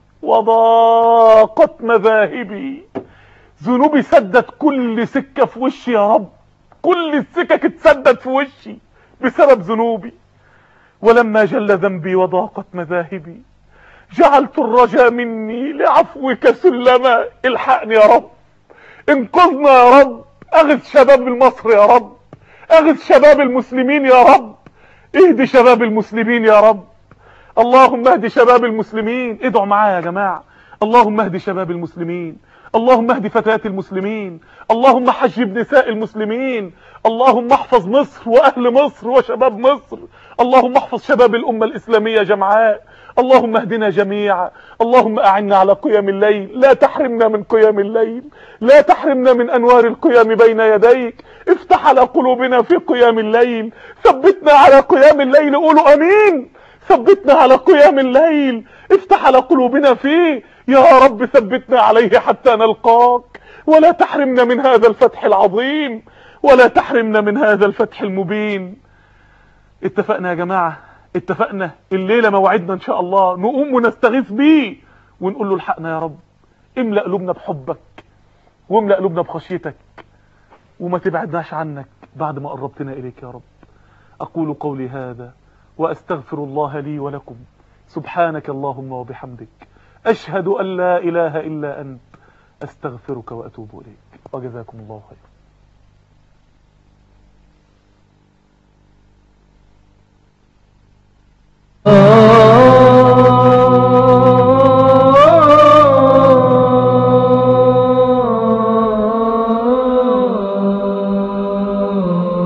وضاقت مذاهبي ذنوبي سدت كل سكة في وشي يا رب كل السكك اتسدت في وشي بسبب ذنوبي ولما جل ذنبي وضاقت مذاهبي جعلت الرجاء مني لعفوك سلما الحقني يا رب انقذنا يا رب اغث شباب مصر يا رب اغث شباب المسلمين يا رب اهدي شباب المسلمين يا رب اللهم اهدي شباب المسلمين ادعوا معايا يا جماعة اللهم اهدي شباب المسلمين اللهم اهدي فتيات المسلمين اللهم حجب نساء المسلمين اللهم احفظ مصر واهل مصر وشباب مصر اللهم احفظ شباب الامة الاسلامية جمعاء اللهم اهدنا جميعا اللهم اعنا على قيام الليل لا تحرمنا من قيام الليل لا تحرمنا من انوار القيام بين يديك افتح على قلوبنا في قيام الليل ثبتنا على قيام الليل قولوا امين ثبتنا على قيام الليل افتح على قلوبنا فيه يا رب ثبتنا عليه حتى نلقاك ولا تحرمنا من هذا الفتح العظيم ولا تحرمنا من هذا الفتح المبين اتفقنا يا جماعة اتفقنا الليلة موعدنا ان شاء الله نقوم ونستغيث بيه ونقول له الحقنا يا رب املأ قلوبنا بحبك واملأ قلوبنا بخشيتك وما تبعدناش عنك بعد ما قربتنا اليك يا رب اقول قولي هذا واستغفر الله لي ولكم سبحانك اللهم وبحمدك اشهد ان لا اله الا انت استغفرك واتوب اليك وجزاكم الله خيرا Oh